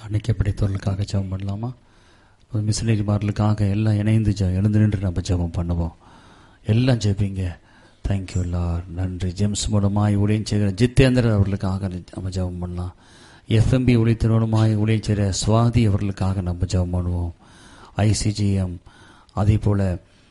அணைக்கப்படைத்தவர்களுக்காக ஜெபம் பண்ணலாமா மிஷினரிமார்களுக்காக எல்லாம் இணைந்து ஜெ எழுந்து நின்று நம்ம ஜெபம் பண்ணுவோம் எல்லாம் ஜெபிங்க தேங்க்யூ லார் நன்றி ஜெம்ஸ் மூலமாய் ஊழியம் செய்கிற ஜித்தேந்திரன் அவர்களுக்காக நம்ம ஜெபம் பண்ணலாம் எஃப்எம்பி ஒளித்தினோடுமாய் ஊழியம் செய்கிற சுவாதி அவர்களுக்காக நம்ம ஜெபம் பண்ணுவோம் ஐசிஜிஎம் அதே போல்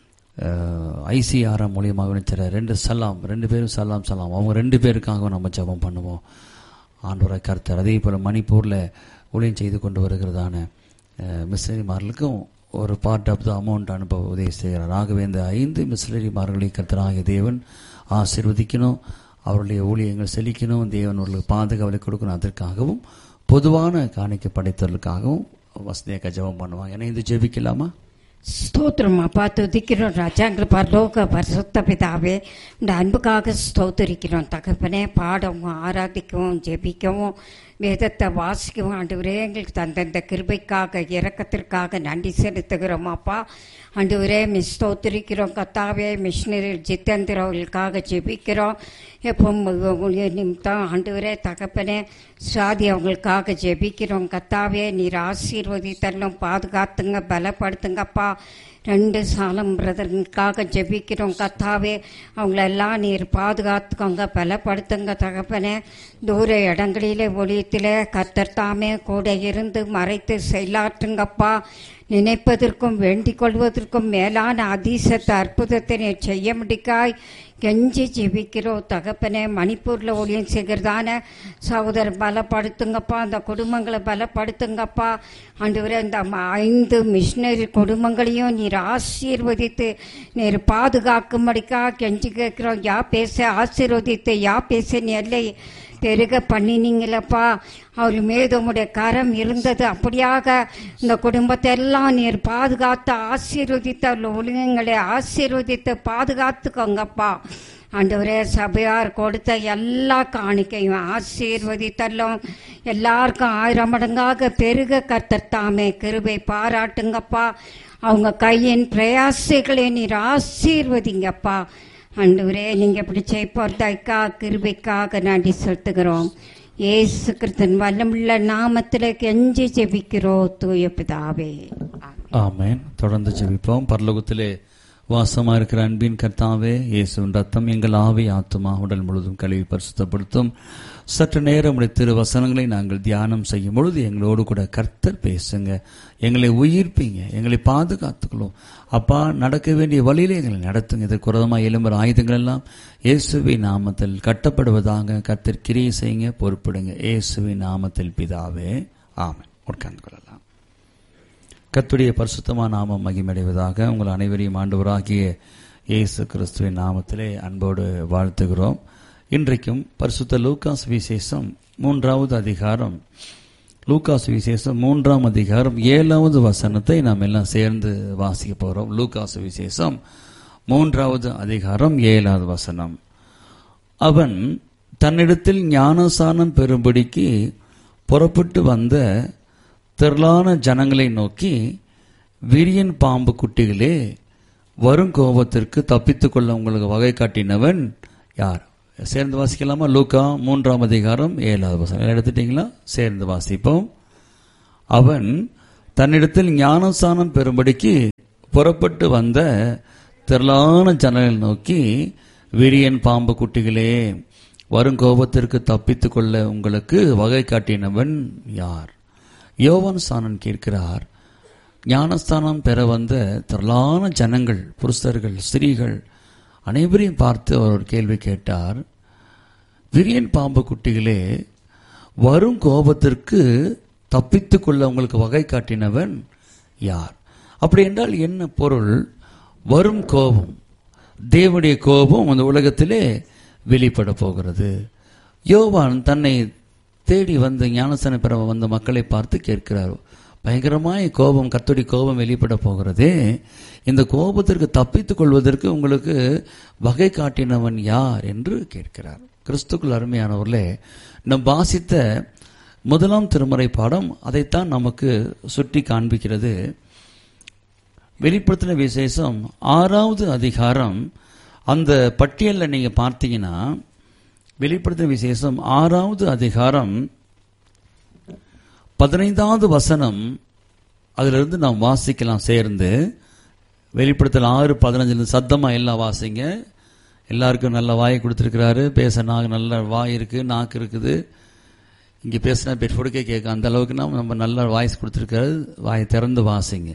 ஐசிஆர்எம் மூலியமாக விளைச்சிற ரெண்டு சலாம் ரெண்டு பேரும் சலாம் சலாம் அவங்க ரெண்டு பேருக்காக நம்ம ஜெபம் பண்ணுவோம் ஆண்டவரை கர்த்தர் அதே போல் மணிப்பூரில் ஊழியம் செய்து கொண்டு வருகிறதான மிஸ்லரிமார்களுக்கும் ஒரு பார்ட் ஆஃப் த அமௌண்ட் அனுப்ப உதவி செய்கிறார் ஆகவே இந்த ஐந்து மிஸ்லரிமார்களை கர்த்தராகிய தேவன் ஆசிர்வதிக்கணும் அவருடைய ஊழியங்கள் செழிக்கணும் தேவன் அவர்களுக்கு பாதுகாவலை கொடுக்கணும் அதற்காகவும் பொதுவான காணிக்கை படைத்தவர்களுக்காகவும் வசதியாக ஜெபம் பண்ணுவாங்க ஏன்னா இது ஜெபிக்கலாமா ஸ்தோத்திரம் அப்பா துதிக்கிறோம் ராஜாங்கிற பரலோக பரிசுத்த பிதாவே இந்த அன்புக்காக ஸ்தோத்தரிக்கிறோம் தகப்பனே பாடவும் ஆராதிக்கவும் ஜெபிக்கவும் வேதத்தை வாசிக்கவும் ஆண்டவரே எங்களுக்கு தந்தந்த கிருபைக்காக இரக்கத்திற்காக நன்றி செலுத்துகிறோம் அப்பா ஆண்டவரே மிஸ் ஸ்தோத்திரிக்கிறோம் கத்தாவே மிஷினரி ஜித்தேந்திர அவர்களுக்காக ஜெபிக்கிறோம் எப்போ ஊழிய நிமித்தம் ஆண்டவரே தகப்பனே சாதி அவங்களுக்காக ஜெபிக்கிறோம் கத்தாவே நீர் ஆசீர்வதித்தரலும் பாதுகாத்துங்க பலப்படுத்துங்கப்பா ரெண்டு சாலம் பிரதர்களுக்காக ஜெபிக்கிறோம் கத்தாவே அவங்களெல்லாம் நீர் பாதுகாத்துக்கோங்க பலப்படுத்துங்க தகப்பனே தூர இடங்களிலே ஒளியத்திலே கத்தர் தாமே கூட இருந்து மறைத்து செயலாற்றுங்கப்பா நினைப்பதற்கும் வேண்டிக் கொள்வதற்கும் மேலான அதிசத்த அற்புதத்தை நீர் செய்ய முடிக்காய் கெஞ்சி ஜெபிக்கிறோம் தகப்பனே மணிப்பூரில் ஊழியம் செய்கிறதான சகோதரர் பலப்படுத்துங்கப்பா அந்த குடும்பங்களை பலப்படுத்துங்கப்பா ஆண்டவரே இந்த ஐந்து மிஷினரி குடும்பங்களையும் நீர் ஆசீர்வதித்து நீர் பாதுகாக்கும்படிக்கா கெஞ்சி கேட்கிறோம் யா பேச ஆசீர்வதித்து யா பேச நீ எல்லை பெருக பண்ணினீங்களப்பா அவர் மீது உம்முடைய கரம் இருந்தது அப்படியாக இந்த குடும்பத்தை எல்லாம் நீர் பாதுகாத்து ஆசீர்வதித்த ஒழுங்குங்களை ஆசீர்வதித்து பாதுகாத்துக்கோங்கப்பா ஆண்டவரே சபையார் கொடுத்த எல்லா காணிக்கையும் ஆசீர்வதித்தல்லும் எல்லாருக்கும் ஆயிரம் மடங்காக பெருக கத்தத்தாமே கிருபை பாராட்டுங்கப்பா அவங்க கையின் பிரயாசைகளை நீர் ஆசீர்வதிங்கப்பா ஆண்டவரே நீங்க இப்படி செய்ப்போர்தாய்க்கா கிருபைக்காக நன்றி செலுத்துகிறோம் ஏசு கிறிஸ்தன் வல்லமுள்ள நாமத்தில் கெஞ்சி ஜெபிக்கிறோம் தூய பிதாவே ஆமேன் தொடர்ந்து ஜெபிப்போம் பரலோகத்திலே வாசமா இருக்கிற அன்பின் கர்த்தாவே இயேசுவின் ரத்தம் எங்கள் ஆவி ஆத்துமா உடல் முழுதும் கழுவி பரிசுத்தப்படுத்தும் சற்று நேரம் உடைய திரு வசனங்களை நாங்கள் தியானம் செய்யும் பொழுது எங்களோடு கூட கர்த்தர் பேசுங்க எங்களை உயிர்ப்பீங்க எங்களை பாதுகாத்துக்கணும் அப்பா நடக்க வேண்டிய வழியிலே எங்களை நடத்துங்க இதற்கு உரதமாக எலும்புற ஆயுதங்கள் எல்லாம் இயேசுவின் நாமத்தில் கட்டப்படுவதாக கர்த்தர் கிரியை செய்யுங்க பொறுப்பிடுங்க இயேசுவின் நாமத்தில் பிதாவே ஆமன் உட்கார்ந்து கொள்ளலாம் கத்துடைய பரிசுத்தமான நாமம் மகிமடைவதாக உங்கள் அனைவரையும் ஆண்டவராகிய இயேசு கிறிஸ்துவின் நாமத்திலே அன்போடு வாழ்த்துகிறோம் இன்றைக்கும் பரிசுத்த லூகாஸ் விசேஷம் மூன்றாவது அதிகாரம் லூகாஸ் விசேஷம் மூன்றாம் அதிகாரம் ஏழாவது வசனத்தை நாம் எல்லாம் சேர்ந்து வாசிக்க போகிறோம் லூகாஸ் விசேஷம் மூன்றாவது அதிகாரம் ஏழாவது வசனம் அவன் தன்னிடத்தில் ஞானசானம் பெறும்படிக்கு புறப்பட்டு வந்த திரளான ஜனங்களை நோக்கி விரியன் பாம்பு குட்டிகளே வரும் கோபத்திற்கு தப்பித்துக் கொள்ள உங்களுக்கு வகை காட்டினவன் யார் சேர்ந்து வாசிக்கலாமா லூக்கா மூன்றாம் அதிகாரம் ஏழாவது வசனம் எடுத்துட்டீங்களா சேர்ந்து வாசிப்போம் அவன் தன்னிடத்தில் ஞானசானம் பெறும்படிக்கு புறப்பட்டு வந்த திரளான ஜனங்களை நோக்கி விரியன் பாம்பு குட்டிகளே வரும் கோபத்திற்கு தப்பித்துக் கொள்ள உங்களுக்கு வகை காட்டினவன் யார் யோவான் ஸ்தானன் கேட்கிறார் ஞானஸ்தானம் பெற வந்த திரளான ஜனங்கள் புருஷர்கள் ஸ்திரீகள் அனைவரையும் பார்த்து அவர் ஒரு கேள்வி கேட்டார் விரியன் பாம்பு குட்டிகளே வரும் கோபத்திற்கு தப்பித்து கொள்ள உங்களுக்கு வகை காட்டினவன் யார் அப்படி என்றால் என்ன பொருள் வரும் கோபம் தேவனுடைய கோபம் அந்த உலகத்திலே வெளிப்பட போகிறது யோவான் தன்னை தேடி வந்து ஞானசன பெற வந்த மக்களை பார்த்து கேட்கிறார் பயங்கரமாய் கோபம் கத்தோடி கோபம் வெளிப்பட போகிறதே இந்த கோபத்திற்கு தப்பித்துக் கொள்வதற்கு உங்களுக்கு வகை காட்டினவன் யார் என்று கேட்கிறார் கிறிஸ்துக்குள் அருமையானவர்களே நம் வாசித்த முதலாம் திருமறை பாடம் அதைத்தான் நமக்கு சுட்டி காண்பிக்கிறது வெளிப்படுத்தின விசேஷம் ஆறாவது அதிகாரம் அந்த பட்டியலில் நீங்க பார்த்தீங்கன்னா வெளிப்படுத்தின விசேஷம் ஆறாவது அதிகாரம் பதினைந்தாவது வசனம் அதிலிருந்து நாம் வாசிக்கலாம் சேர்ந்து வெளிப்படுத்தல் ஆறு பதினஞ்சுல சத்தமா எல்லாம் வாசிங்க எல்லாருக்கும் நல்ல வாயை கொடுத்துருக்கிறாரு பேச நாக்கு நல்ல வாய் இருக்கு நாக்கு இருக்குது இங்கே பேசினா பெட்ஃபோடுக்கே கேட்க அந்த அளவுக்கு நம்ம நம்ம நல்ல வாய்ஸ் கொடுத்துருக்காரு வாயை திறந்து வாசிங்க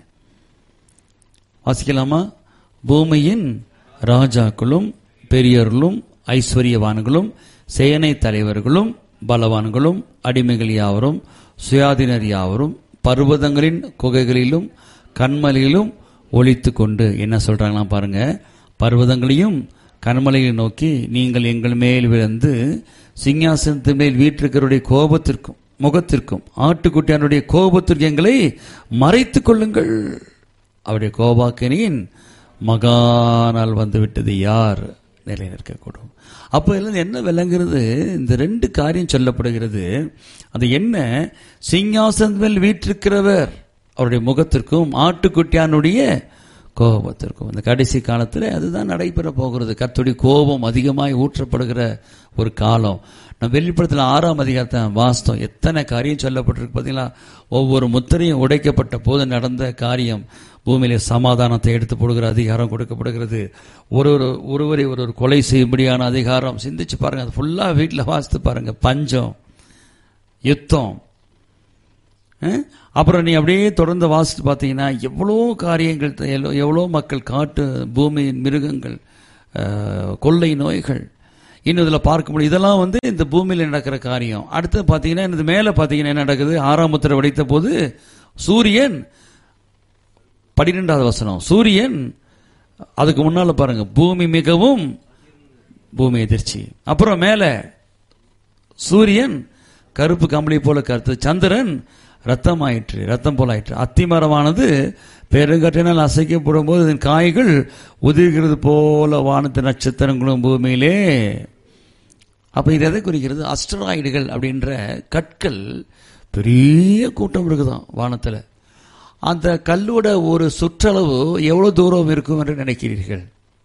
வாசிக்கலாமா பூமியின் ராஜாக்களும் பெரியர்களும் ஐஸ்வர்யவான்களும் சேனை தலைவர்களும் பலவான்களும் அடிமைகள் யாவரும் சுயாதீனர் யாவரும் பர்வதங்களின் குகைகளிலும் கண்மலையிலும் ஒளித்து கொண்டு என்ன சொல்றாங்களாம் பாருங்க பர்வதங்களையும் கண்மலையை நோக்கி நீங்கள் எங்கள் மேல் விழுந்து சிங்காசனத்தின் மேல் வீட்டிருக்கிறவருடைய கோபத்திற்கும் முகத்திற்கும் ஆட்டுக்குட்டியானுடைய கோபத்திற்கு எங்களை மறைத்துக் கொள்ளுங்கள் அவருடைய கோபாக்கினியின் மகானால் வந்துவிட்டது யார் நிலை நிற்கக்கூடும் அப்போ இதுல என்ன விளங்குறது இந்த ரெண்டு காரியம் சொல்லப்படுகிறது அது என்ன சிங்காசனத்தின் மேல் வீற்றிருக்கிறவர் அவருடைய முகத்திற்கும் ஆட்டுக்குட்டியானுடைய கோபத்திற்கும் இந்த கடைசி காலத்தில் அதுதான் நடைபெற போகிறது கர்த்தருடைய கோபம் அதிகமாய் ஊற்றப்படுகிற ஒரு காலம் நம்ம வெளிப்படத்தில் ஆறாம் அதிகாரத்தை வாஸ்தவம் எத்தனை காரியம் சொல்லப்பட்டிருக்கு பார்த்தீங்களா ஒவ்வொரு முத்திரையும் உடைக்கப்பட்ட போது நடந்த காரியம் பூமியிலே சமாதானத்தை எடுத்து போடுகிற அதிகாரம் கொடுக்கப்படுகிறது ஒரு ஒரு ஒருவரை ஒரு ஒரு கொலை செய்யும்படியான அதிகாரம் சிந்திச்சு பாருங்க அது ஃபுல்லாக வீட்டில் வாசித்து பாருங்க பஞ்சம் யுத்தம் அஹ்? அப்புறம் நீ அப்படியே தொடர்ந்து வாசித்து பார்த்தீங்கன்னா எவ்வளோ காரியங்கள் எவ்வளோ- எவ்வளோ மக்கள் காட்டு பூமியின் மிருகங்கள் அஹ், கொள்ளை நோய்கள் இன்னும் இதில் பார்க்க முடியும் இதெல்லாம் வந்து இந்த பூமியில் நடக்கிற காரியம் அடுத்து பார்த்தீங்கன்னா இந்த மேலே பார்த்தீங்கன்னா என்ன நடக்குது ஆறாம் முத்திரை வெடித்த போது சூரியன் பன்னிரெண்டாவது வசனம் சூரியன் அதுக்கு முன்னால பாருங்க பூமி மிகவும் பூமி எதிர்ச்சி அப்புறம் மேலே சூரியன் கருப்பு கம்பளி போல கருத்து சந்திரன் ரத்தம் ஆயிற்று ரத்தம் போல ஆயிற்று அத்திமரமானது பெருங்கற்றினால் அசைக்கப்படும் போது இதன் காய்கள் உதிர்கிறது போல வானத்து நட்சத்திரங்களும் பூமியிலே அப்ப இது எதை குறிக்கிறது அஸ்டராய்டுகள் அப்படின்ற கற்கள் பெரிய கூட்டம் இருக்குதாம் வானத்துல அந்த கல்லோட ஒரு சுற்றளவு எவ்வளவு தூரம் இருக்கும் என்று நினைக்கிறீர்கள்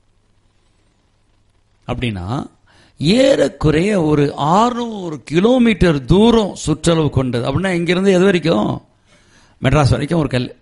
அப்படின்னா ஏறக்குறைய ஒரு 600 கிலோமீட்டர் தூரம் சுற்றளவு கொண்டது அப்படின்னா இங்கிருந்து எது வரைக்கும் மெட்ராஸ் வரைக்கும் ஒரு கல்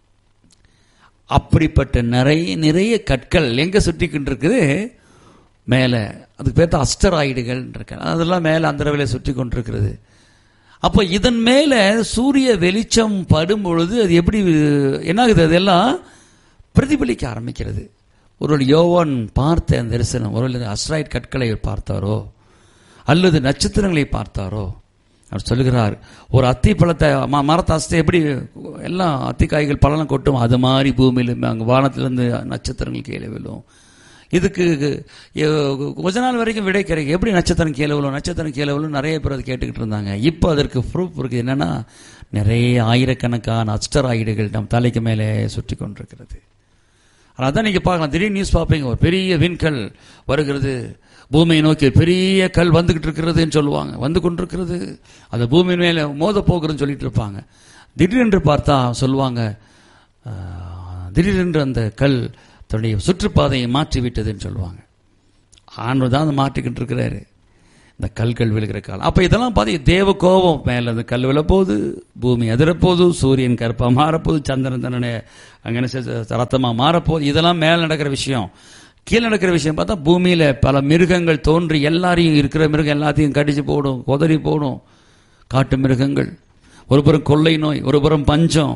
அப்படிப்பட்ட நிறைய நிறைய கற்கள் எங்க சுற்றிக்கிட்டு இருக்குது மேலே அதுக்கு பேர் தான் அஸ்டராய்டுகள் இருக்கு அதெல்லாம் மேலே அந்த அளவில் சுற்றி கொண்டிருக்கிறது அப்போ இதன் மேல சூரிய வெளிச்சம் படும் பொழுது அது எப்படி என்ன ஆகுது அதெல்லாம் பிரதிபலிக்க ஆரம்பிக்கிறது ஒரு யோவான் பார்த்த அந்த தரிசனம் ஒரு அஸ்ட்ராய்ட் கற்களை பார்த்தாரோ அல்லது நட்சத்திரங்களை பார்த்தாரோ அவர் சொல்லுகிறார் ஒரு அத்தி பழத்தை ம- மரத்தை அஸ்தை எப்படி எல்லாம் அத்திக்காய்கள் பழம் கொட்டும் அது மாதிரி பூமியில் அங்கே வானத்திலிருந்து நட்சத்திரங்கள் கீழே விழும் இதுக்கு எ- கொஞ்ச நாள் வரைக்கும் விடை கிடைக்கும் எப்படி நட்சத்திரம் கீழே விழும் நட்சத்திரம் கீழே விழும் நிறைய பேர் அதை கேட்டுக்கிட்டு இருந்தாங்க இப்போ அதற்கு ப்ரூஃப் இருக்கு என்னன்னா நிறைய ஆயிரக்கணக்கான அஸ்டராய்டுகள் நம் தலைக்கு மேலே சுற்றி கொண்டிருக்கிறது ஆனா அதான் நீங்க பார்க்கலாம் திடீர்னு நியூஸ் பார்ப்பீங்க ஒரு பெரிய விண்கல் வருகிறது பூமியை நோக்கி பெரிய கல் வந்துகிட்டு இருக்கிறதுன்னு சொல்லுவாங்க வந்து கொண்டிருக்கிறது அந்த பூமியின் மேல மோத போகிறதுன்னு சொல்லிட்டு இருப்பாங்க திடீரென்று பார்த்தா சொல்லுவாங்க ஆஹ், திடீரென்று அந்த கல் தன்னுடைய சுற்றுப்பாதையை மாற்றி விட்டதுன்னு சொல்லுவாங்க ஆண்டு தான் அதை மாற்றிக்கிட்டு இருக்கிறாரு இந்த கல்கள் விழுகிற காலம் அப்ப இதெல்லாம் பார்த்து தேவ கோபம் மேல அந்த கல் விழப்போகுது பூமி அதிரப்போகுது சூரியன் கருப்பா மாறப்போகுது சந்திரன் தன்னுடைய அங்க என்ன செய்ய- ரத்தமா மாறப்போகுது இதெல்லாம் மேல நடக்கிற விஷயம் கீழே நடக்கிற விஷயம் பார்த்தா பூமியில பல மிருகங்கள் தோன்றி எல்லாரையும் இருக்கிற மிருகம் எல்லாத்தையும் கடிச்சு போடும் கொதறி போடும் காட்டு மிருகங்கள் ஒரு புறம் கொள்ளை நோய் ஒரு புறம் பஞ்சம்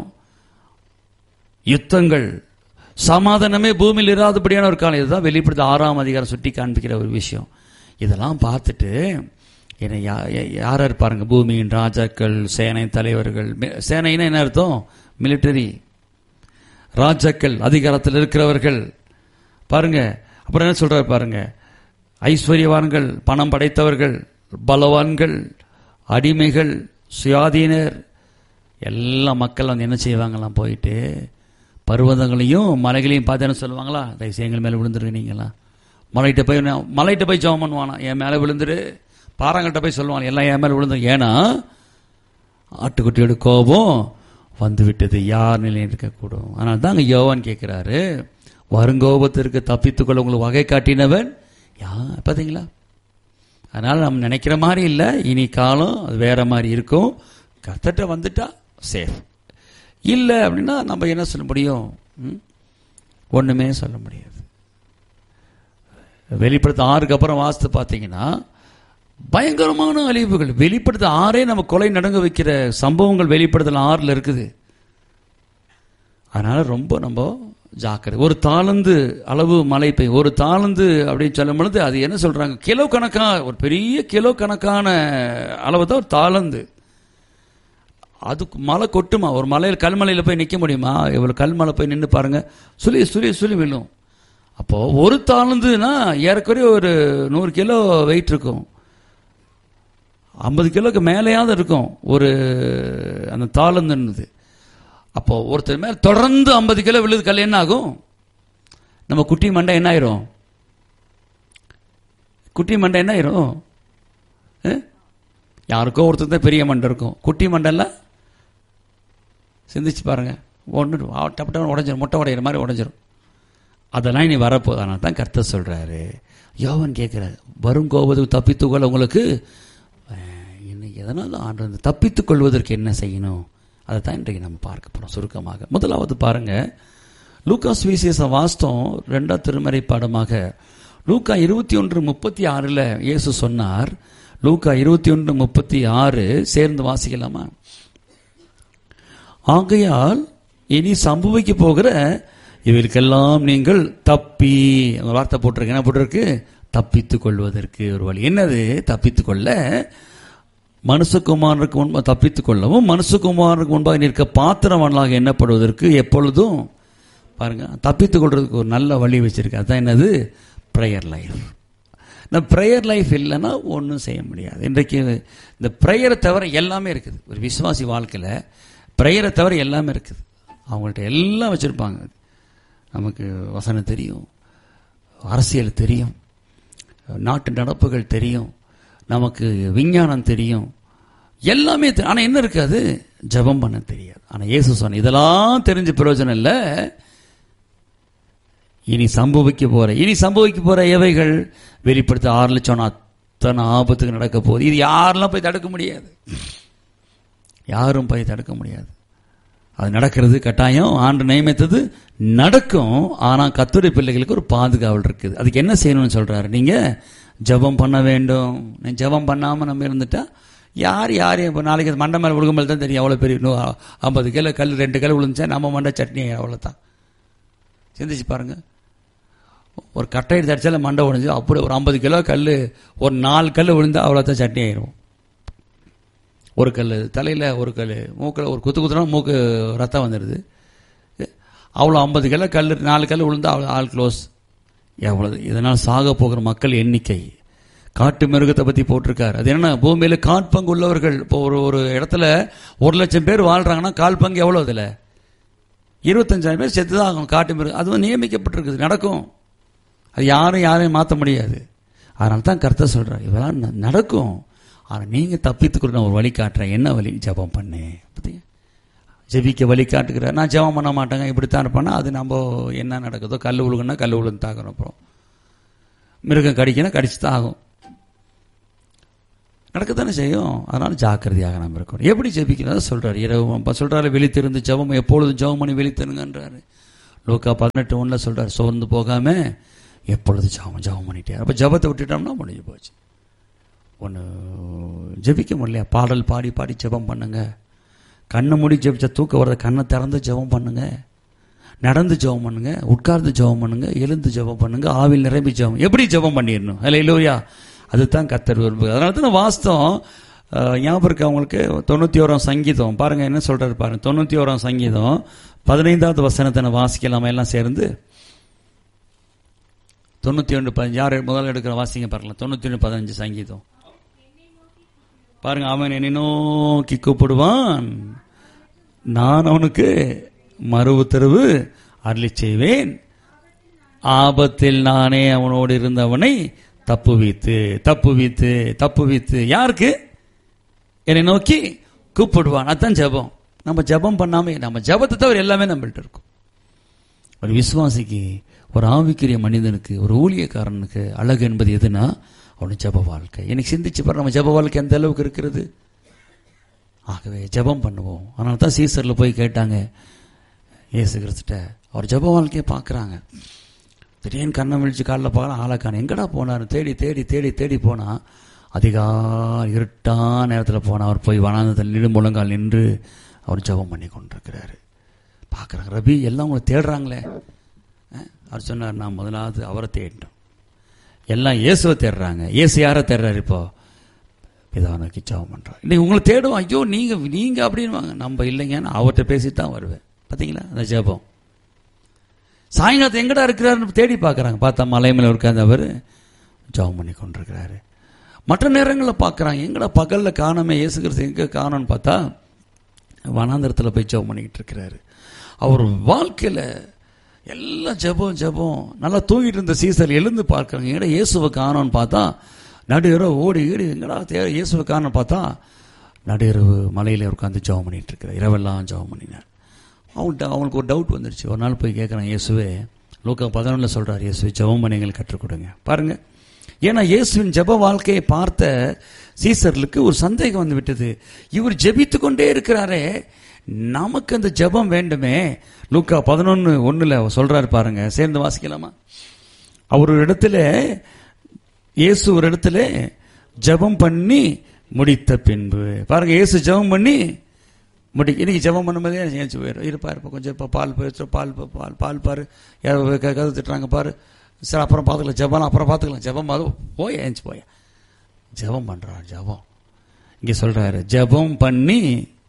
யுத்தங்கள் சமாதானமே பூமியில் இராதபடியான ஒரு காலம் இதுதான் வெளிப்படுத்த ஆறாம் அதிகாரம் சுட்டி காண்பிக்கிற ஒரு விஷயம் இதெல்லாம் பார்த்துட்டு என்னை யா- யா- யார் யார் பாருங்க பூமியின் ராஜாக்கள் சேனை தலைவர்கள் மி- சேனைன்னா என்ன அர்த்தம் மிலிட்டரி ராஜாக்கள் அதிகாரத்தில் இருக்கிறவர்கள் பாருங்க அப்புறம் என்ன சொல்றாரு பாருங்க ஐஸ்வர்யவான்கள் பணம் படைத்தவர்கள் பலவான்கள் அடிமைகள் சுயாதீனர் எல்லா மக்கள் வந்து என்ன செய்வாங்களாம் போயிட்டு பர்வதங்களையும் மலைகளையும் பார்த்து என்ன சொல்லுவாங்களா தயவுசெய்து எங்கள் மேலே விழுந்துருங்க நீங்களா மலைகிட்ட போய் நான் மலைகிட்ட போய் ஜெபம் பண்ணுவானா என் மேலே விழுந்துரு பாறாங்கள்ட்ட போய் சொல்லுவாங்க எல்லாம் என் மேலே விழுந்துரு ஏன்னா ஆட்டுக்குட்டியோட கோபம் வந்து விட்டது யார் நிலையில் இருக்கக்கூடும் ஆனால் தாங்க யோவான் கேட்கிறாரு வருங்கோபத்திற்கு தப்பித்துக்கொள்ள உங்களுக்கு வகை காட்டினவன் யா பார்த்தீங்களா அதனால நம்ம நினைக்கிற மாதிரி இல்லை இனி காலம் அது வேற மாதிரி இருக்கும் கர்த்தர்ட்ட வந்துட்டா சேஃப் இல்லை அப்படின்னா நம்ம என்ன சொல்ல முடியும் ம்? ஒண்ணுமே சொல்ல முடியாது வெளிப்படுத்த ஆறுக்கு அப்புறம் வாசித்து பார்த்தீங்கன்னா பயங்கரமான அழிவுகள் வெளிப்படுத்த ஆறே நம்ம கொலை நடங்க வைக்கிற சம்பவங்கள் வெளிப்படுத்தல் ஆறுல இருக்குது அதனால ரொம்ப நம்ம ஜாக்கிரதை ஒரு தாளந்து அளவு மழை பெய்யும் ஒரு தாளந்து அப்படின்னு சொல்லும் பொழுது அது என்ன சொல்றாங்க கிலோ கணக்கா ஒரு பெரிய கிலோ கணக்கான அளவு தான் ஒரு தாளந்து அதுக்கு மழை கொட்டுமா ஒரு மலையில் கல்மலையில் போய் நிற்க முடியுமா இவ்வளோ கல்மலை போய் நின்று பாருங்க சுழி சுழி சுழி விழும் அப்போ ஒரு தாளந்துனா ஏறக்குறைய ஒரு நூறு கிலோ வெயிட் இருக்கும் ஐம்பது கிலோக்கு மேலேயாவது இருக்கும் ஒரு அந்த தாளந்துன்னுது அப்போ ஒருத்தர் மேல தொடர்ந்து ஐம்பது கிலோ விழுது கல் என்ன ஆகும் நம்ம குட்டி மண்டை என்ன ஆயிரும் குட்டி மண்டை என்ன ஆயிரும் ஆ? யாருக்கோ ஒருத்தர் தான் பெரிய மண்டை இருக்கும் குட்டி மண்டைல சிந்திச்சு பாருங்க ஒன்று டப்பு டப்பு உடஞ்சிரும் முட்டை உடையிற மாதிரி உடஞ்சிரும் அதெல்லாம் இனி வரப்போகுது அதனால தான் கர்த்தர் சொல்றாரு யோவன் கேட்கிறார் வரும் கோபத்துக்கு தப்பித்துக்கொள்ள உங்களுக்கு அஹ், இன்னைக்கு எதனால் ஆண்டு வந்து தப்பித்துக் கொள்வதற்கு என்ன செய்யணும் அதை தான் இன்றைக்கு நம்ம பார்க்க போறோம் சுருக்கமாக முதலாவது பாருங்க லூகாஸ் விசேஷ வாஸ்தம் ரெண்டாம் திருமறை பாடமாக லூக்கா இருபத்தி ஒன்று முப்பத்தி ஆறுல இயேசு சொன்னார் லூக்கா இருபத்தி ஒன்று முப்பத்தி ஆறு சேர்ந்து வாசிக்கலாமா ஆகையால் இனி சம்பவிக்க போகிற இவருக்கெல்லாம் நீங்கள் தப்பி அந்த வார்த்தை போட்டிருக்கு என்ன போட்டிருக்கு தப்பித்துக் கொள்வதற்கு ஒரு வழி என்னது தப்பித்துக் கொள்ள மனுஷகுமாரனுக்கு முன்பாக தப்பித்துக் கொள்ளவும் மனுஷகுமாரனுக்கு முன்பாக நிற்க பாத்திரவான்களாக எண்ணப்படுவதற்கு எப்பொழுதும் பாருங்க தப்பித்துக் கொள்றதுக்கு ஒரு நல்ல வழி வச்சிருக்கு அதுதான் என்னது ப்ரேயர் லைஃப் இந்த ப்ரேயர் லைஃப் இல்லைன்னா ஒன்றும் செய்ய முடியாது இன்றைக்கு இந்த ப்ரேயரை தவிர எல்லாமே இருக்குது ஒரு விசுவாசி வாழ்க்கையில் ப்ரேயரை தவிர எல்லாமே இருக்குது அவங்கள்ட்ட எல்லாம் வச்சுருப்பாங்க நமக்கு வசனம் தெரியும் அரசியல் தெரியும் நாட்டு நடப்புகள் தெரியும் நமக்கு விஞ்ஞானம் தெரியும் எல்லாமே தெரியும் ஆனால் என்ன இருக்காது ஜெபம் பண்ண தெரியாது ஆனால் இயேசு சொன்ன இதெல்லாம் தெரிஞ்ச பிரயோஜனம் இல்லை இனி சம்பவிக்க போற இனி சம்பவிக்க போற எவைகள் வெளிப்படுத்த ஆறு லட்சம் அத்தனை ஆபத்துக்கு நடக்க போகுது இது யாரெல்லாம் போய் தடுக்க முடியாது யாரும் போய் தடுக்க முடியாது அது நடக்கிறது கட்டாயம் ஆண்டு நியமித்தது நடக்கும் ஆனா கத்துரை பிள்ளைகளுக்கு ஒரு பாதுகாவல் இருக்குது அதுக்கு என்ன செய்யணும்னு சொல்றாரு நீங்க ஜெபம் பண்ண வேண்டும் நீ ஜெபம் பண்ணாம நம்ம இருந்துட்டா யார் யாரையும் இப்போ நாளைக்கு அது மண்டை மேலே விழுகும்போது தான் தெரியும் அவ்வளோ பெரிய நூ- ஐம்பது கிலோ கல் ரெண்டு கிலோ விழுந்துச்சா நம்ம மண்டை சட்னி அவ்வளோதான் சிந்திச்சு பாருங்க ஒரு கட்டை எடுத்து அடிச்சால மண்டை உடைஞ்சு அப்படி ஒரு ஐம்பது கிலோ கல் ஒரு நாலு கல் விழுந்தா அவ்வளோதான் சட்னி ஆயிரும் ஒரு கல் தலையில் ஒரு கல் மூக்கில் ஒரு குத்து குத்துனா மூக்கு ரத்தம் வந்துடுது அவ்வளோ ஐம்பது கிலோ கல் நாலு கல் விழுந்தா அவ்வளோ ஆள் க்ளோஸ் எவ்வளவு இதனால் சாக போகிற மக்கள் எண்ணிக்கை காட்டு மிருகத்தை பற்றி போட்டிருக்காரு அது என்ன பூமியில் காற்பங்கு உள்ளவர்கள் இப்போ ஒரு ஒரு இடத்துல ஒரு லட்சம் பேர் வாழ்றாங்கன்னா கால் பங்கு எவ்வளோ இதில் இருபத்தஞ்சாயிரம் பேர் செத்து தான் ஆகணும் காட்டு மிருகம் அதுவும் நியமிக்கப்பட்டிருக்குது நடக்கும் அது யாரும் யாரையும் மாற்ற முடியாது அதனால தான் கருத்தை சொல்கிறார் இதெல்லாம் ந- நடக்கும் ஆனால் நீங்கள் தப்பித்துக்கு நான் ஒரு வழி காட்டுறேன் என்ன வழி ஜெபம் பண்ணு பார்த்தீங்க ஜெபிக்க வழி காட்டுகிறார் நான் ஜெபம் பண்ண மாட்டேங்க இப்படித்தான் இருப்பேன்னா அது நம்ம என்ன நடக்குதோ கல் உழுகுன்னா கல் உழுந்து தாக்கணும் அப்புறம் மிருகம் கடிக்கனா கடிச்சு தான் ஆகும் நடக்கத்தானே செய்யும் அதனால ஜாக்கிரதையாக நம்ம இருக்கணும் எப்படி ஜெபிக்கிறதா சொல்றாரு இரவு அப்ப சொல்றாரு விழித்திருந்து ஜெபம் எப்பொழுதும் ஜெபம் பண்ணி விழித்திருங்கன்றாரு லோக்கா பதினெட்டு ஒண்ணுல சொல்றாரு சோர்ந்து போகாம எப்பொழுது ஜெபம் ஜெபம் பண்ணிட்டே அப்ப ஜெபத்தை விட்டுட்டோம்னா முடிஞ்சு போச்சு ஒன்று ஜெபிக்க முடியலையா பாடல் பாடி பாடி ஜெபம் பண்ணுங்க கண்ணை மூடி ஜெபிச்சா தூக்க வர்றத கண்ணை திறந்து ஜெபம் பண்ணுங்க நடந்து ஜெபம் பண்ணுங்க உட்கார்ந்து ஜெபம் பண்ணுங்க எழுந்து ஜெபம் பண்ணுங்க ஆவில் நிரம்பி ஜெபம் எப்படி ஜெபம் பண்ணிடணும் அல்ல இல்லையா அதுதான் கத்தர் விரும்புது அதனால தான் வாஸ்தவம் அஹ், ஞாபகம் இருக்கு அவங்களுக்கு தொண்ணூத்தி ஓராம் சங்கீதம் பாருங்க என்ன சொல்றாரு பாருங்க தொண்ணூத்தி ஓராம் சங்கீதம் பதினைந்தாவது வசனத்தை நான் வாசிக்கலாமா எல்லாம் சேர்ந்து தொண்ணூத்தி ஒன்று பதினஞ்சு யார் முதல்ல எடுக்கிற வாசிங்க பாருங்களேன் தொண்ணூத்தி ஒன்று பதினஞ்சு சங்கீதம் பாருங்க அவன் என்னை நோக்கி கூப்பிடுவான் நான் அவனுக்கு மறு உத்தரவு அருளி செய்வேன் ஆபத்தில் நானே அவனோடு இருந்தவனை தப்புவித்து தப்புவித்து தப்புவித்து யாருக்கு என்னை நோக்கி கூப்பிடுவான் அதான் ஜெபம் நம்ம ஜெபம் பண்ணாம நம்ம ஜெபத்தை தவிர எல்லாமே நம்மள்ட்ட இருக்கும் ஒரு விசுவாசிக்கு ஒரு ஆவிக்குரிய மனிதனுக்கு ஒரு ஊழியக்காரனுக்கு அழகு என்பது எதுனா அவனுடைய ஜெப வாழ்க்கை எனக்கு சிந்திச்சு பாரு நம்ம ஜெப வாழ்க்கை எந்த அளவுக்கு இருக்கிறது ஆகவே ஜெபம் பண்ணுவோம் அதனால தான் சீசரில் போய் கேட்டாங்க இயேசு கிறிஸ்துட்ட அவர் ஜெப வாழ்க்கையை பார்க்குறாங்க திடீர்னு கண்ணை விழிச்சு காலில் பார்க்கலாம் ஆளக்கான எங்கடா போனார் தேடி தேடி தேடி தேடி போனா அதிகார இருட்டான நேரத்தில் போனால் அவர் போய் வனாந்தத்தில் நின்று முழங்கால் நின்று அவர் ஜெபம் பண்ணி கொண்டிருக்கிறாரு பார்க்குறாங்க ரபி எல்லாம் உங்களை தேடுறாங்களே அஹ், அவர் சொன்னார் நான் முதலாவது அவரை தேடிட்டோம் எல்லாம் இயேசுவை தேடுறாங்க இயேசு யாரை தேடுறாரு இப்போ பிதாவை நோக்கி ஜெபம் பண்ணுறான் இன்னைக்கு உங்களை தேடுவோம் ஐயோ நீங்கள் நீங்கள் அப்படின்வாங்க நம்ம இல்லைங்கன்னு அவர்கிட்ட பேசிட்டு தான் வருவேன் பார்த்தீங்களா அந்த ஜெபம் சாயங்காலத்து எங்கடா இருக்கிறாருன்னு தேடி பார்க்குறாங்க பார்த்தா மலை மேலே உட்கார்ந்து அவர் ஜெபம் பண்ணி கொண்டிருக்கிறாரு மற்ற நேரங்களில் பார்க்குறாங்க எங்கடா பகலில் காணாம இயேசு கிறிஸ்து எங்கே காணோன்னு பார்த்தா வனாந்தரத்தில் போய் ஜெபம் பண்ணிக்கிட்டு இருக்கிறாரு அவர் வாழ்க்கையில் எல்லாம் ஜெபம் ஜெபம் நல்லா தூங்கிட்டு இருந்த சீசர் எழுந்து பார்க்குறாங்க எங்கடா இயேசுவை காணோன்னு பார்த்தா நடுஇரவு ஓடி ஈடி எங்கடா தே இயேசுவை காணோன்னு பார்த்தா நடுஇரவு மலையில் உட்காந்து ஜெபம் பண்ணிட்டு இருக்கிறார் இரவெல்லாம் ஜெபம் பண்ணினார் அவங்கள்ட்ட அவங்களுக்கு ஒரு டவுட் வந்துருச்சு ஒரு நாள் போய் கேட்குறேன் இயேசுவே லூக்கா பதினொன்றில் சொல்கிறார் இயேசுவே ஜெபம் பண்ணி எங்களுக்கு கற்றுக் கொடுங்க பாருங்க ஏன்னா இயேசுவின் ஜெப வாழ்க்கையை பார்த்த சீசர்களுக்கு ஒரு சந்தேகம் வந்து விட்டது இவர் ஜெபித்து கொண்டே இருக்கிறாரே நமக்கு அந்த ஜெபம் வேண்டுமே லூக்கா பதினொன்று ஒன்றில் சொல்றாரு பாருங்க சேர்ந்து வாசிக்கலாமா அவர் ஒரு இடத்துல இயேசு ஒரு இடத்துல ஜெபம் பண்ணி முடித்த பின்பு பாருங்க இயேசு ஜெபம் பண்ணி முடி இன்னைக்கு ஜெபம் பண்ணும்போதே ஏஞ்சி போயிடும் இருப்பாரு இப்போ கொஞ்சம் இப்போ பால் போயிடுச்சு பால் பா- பால் பால் பாரு யாரோ க- கதவு திட்டுறாங்க பாரு சரி அப்புறம் பார்த்துக்கலாம் ஜெபம் அப்புறம் பார்த்துக்கலாம் ஜெபம் அது போய் ஏஞ்சி போய் ஜெபம் பண்றான் ஜெபம் இங்க சொல்றாரு ஜெபம் பண்ணி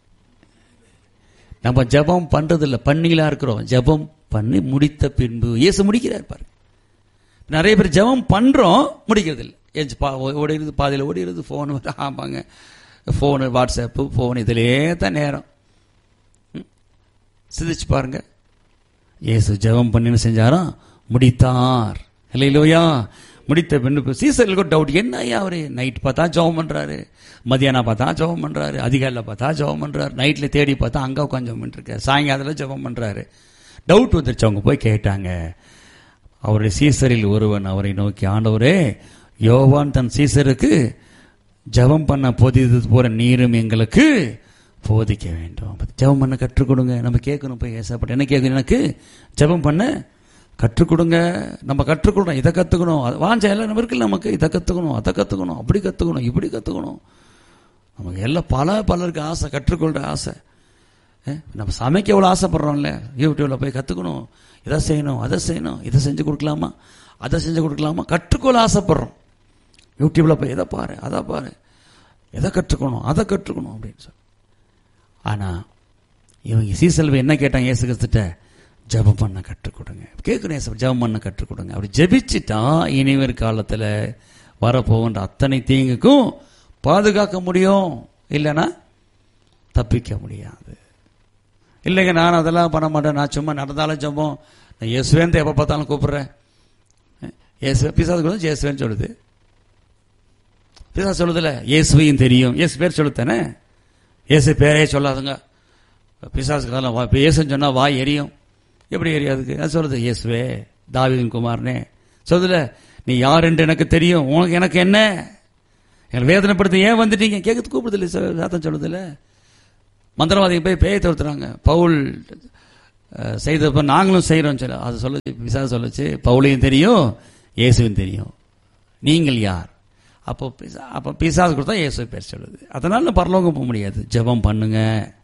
நம்ம ஜெபம் பண்றது இல்ல பண்ணிகளா இருக்கிறோம் ஜெபம் பண்ணி முடித்த பின்பு இயேசு முடிக்கிறார் பாரு நிறைய பேர் ஜெபம் பண்றோம் முடிக்கிறது இல்லை ஏஞ்சி பா ஓடிடுது பாதியில் ஓடிடுது ஃபோன் ஆமாங்க ஃபோனு வாட்ஸ்அப்பு ஃபோன் இதிலே தான் நேரம் ம். சிந்திச்சு பாருங்க இயேசு ஜெபம் பண்ணின்னு செஞ்சாராம் முடித்தார் இல்லையிலோயா முடித்த பின்பு சீசர்களுக்கு ஒரு டவுட் என்ன ஐயா அவரு நைட் பார்த்தா ஜெபம் பண்றாரு மதியானம் பார்த்தா ஜெபம் பண்றாரு அதிகாலையில் பார்த்தா ஜெபம் பண்றாரு நைட்ல தேடி பார்த்தா அங்க உட்காந்து ஜெபம் பண்ணிருக்காரு சாயங்காலத்தில் ஜெபம் பண்றாரு டவுட் வந்துருச்சு அவங்க போய் கேட்டாங்க அவருடைய சீசரில் ஒருவன் அவரை நோக்கி ஆண்டவரே யோவான் தன் சீசருக்கு ஜெபம் பண்ண போதித்தது போற நீரும் எங்களுக்கு போதிக்க வேண்டும் ஜெபம் பண்ண கற்றுக் கொடுங்க நம்ம கேட்கணும் போய் ஏசப்பட்ட என்ன கேட்கணும் எனக்கு ஜெபம் பண்ண கற்றுக் கொடுங்க நம்ம கற்றுக்கொடுறோம் இதை கத்துக்கணும் அது வாஞ்ச எல்லாம் நம்ம இருக்குல்ல நமக்கு இதை கத்துக்கணும் அதை கத்துக்கணும் அப்படி கத்துக்கணும் இப்படி கத்துக்கணும் நமக்கு எல்லாம் பல பலருக்கு ஆசை கற்றுக்கொள்ற ஆசை அஹ், நம்ம சமைக்க எவ்வளோ ஆசைப்படுறோம்ல யூடியூப்ல போய் கற்றுக்கணும் இதை செய்யணும் அதை செய்யணும் இதை செஞ்சு கொடுக்கலாமா அதை செஞ்சு கொடுக்கலாமா கற்றுக்கொள்ள ஆசைப்படுறோம் யூடியூப்ல போய் எதை பாரு அதை பாரு எதை கற்றுக்கணும் அதை கற்றுக்கணும் அப்படின்னு சொல்லி ஆனா இவங்க சீசல்வ என்ன கேட்டாங்க இயேசு கிறிஸ்துட்ட ஜெபம் பண்ண கற்றுக் கொடுங்க கேட்கணும் இயேசு ஜெபம் பண்ண கற்றுக் கொடுங்க அப்படி ஜெபிச்சுட்டா இனிவர் காலத்துல வரப்போகின்ற அத்தனை தீங்குக்கும் பாதுகாக்க முடியும் இல்லைன்னா தப்பிக்க முடியாது இல்லைங்க நான் அதெல்லாம் பண்ண மாட்டேன் நான் சும்மா நடந்தாலும் ஜெபம் நான் இயேசுவேன் எப்போ பார்த்தாலும் கூப்பிடுறேன் இயேசு பிசாசு கூட இயேசுவேன்னு சொல்லுது பிசாசு சொல்லுதுல இயேசுவையும் தெரியும் இயேசு பேர் சொல்லுத்தானே இயேசு பேரே சொல்லாதுங்க பிசாசுக்கு அதெல்லாம் வா இப்போ இயேசுன்னு சொன்னா வாய் எரியும் எப்படி எரியாதுக்கு அது சொல்லுது இயேசுவே தாவீதின் குமாரனே சொல்லுதுல நீ யார் என்று எனக்கு தெரியும் உனக்கு எனக்கு என்ன எங்களை வேதனைப்படுத்த ஏன் வந்துட்டீங்க கேட்கறது கூப்பிடுதில்ல சாத்தம் சொல்லுதில்ல மந்திரவாதிங்க போய் பேயை தவிர்த்துறாங்க பவுல் அஹ், செய்தப்ப நாங்களும் செய்கிறோம் சொல்ல அது சொல்லுச்சு விசா சொல்லுச்சு பவுலையும் தெரியும் இயேசுவும் தெரியும் நீங்கள் யார் அப்போ பிசா அப்போ பிசாசு கொடுத்தா இயேசு பேர் சொல்லுது அதனால பரலோகம் போக முடியாது ஜெபம் பண்ணுங்க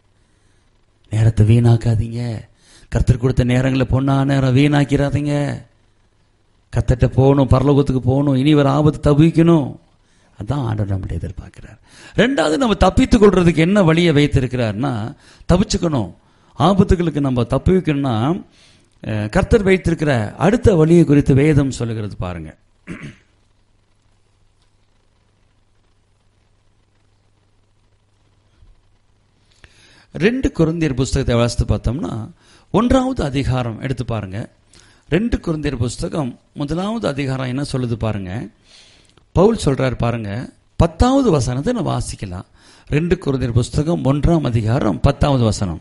நேரத்தை வீணாக்காதீங்க கர்த்தர் கொடுத்த நேரங்களை பொண்ணா நேரம் வீணாக்கிறாதீங்க கத்தட்ட போகணும் பரலோகத்துக்கு போகணும் இனி ஒரு ஆபத்து தவிக்கணும் அதான் ஆண்டவர் நம்மளை எதிர்பார்க்கிறார் ரெண்டாவது நம்ம தப்பித்துக் கொள்றதுக்கு என்ன வழியை வைத்திருக்கிறார்னா தப்பிச்சுக்கணும் ஆபத்துகளுக்கு நம்ம தப்பிக்கணும்னா அஹ், கர்த்தர் வைத்திருக்கிற அடுத்த வழியை குறித்து வேதம் சொல்லுகிறது பாருங்க ரெண்டு குருந்தியர் புஸ்தகத்தை வாசித்து பார்த்தோம்னா ஒன்றாவது அதிகாரம் எடுத்து பாருங்க ரெண்டு குருந்தியர் புஸ்தகம் முதலாவது அதிகாரம் என்ன சொல்லுது பாருங்க பவுல் சொல்றாரு பாருங்க பத்தாவது வசனத்தை நான் வாசிக்கலாம் ரெண்டு குருந்தியர் புஸ்தகம் ஒன்றாம் அதிகாரம் பத்தாவது வசனம்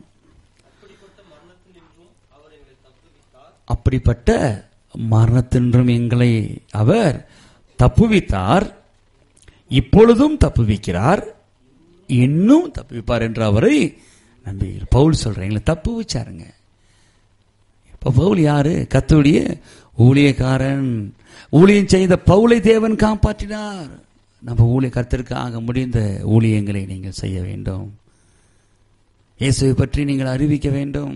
அப்படிப்பட்ட மரணத்தின்றும் எங்களை அவர் தப்புவித்தார் இப்பொழுதும் தப்புவிக்கிறார் இன்னும் தப்புவிப்பார் என்று அவரை நம்பி பவுல் சொல்றேன் எங்களை தப்பு வச்சாருங்க இப்ப பவுல் யாரு கத்துடைய ஊழியக்காரன் ஊழியம் செய்த பவுலை தேவன் காப்பாற்றினார் நம்ம ஊழிய கத்திற்காக முடிந்த ஊழியங்களை நீங்கள் செய்ய வேண்டும் இயேசுவை பற்றி நீங்கள் அறிவிக்க வேண்டும்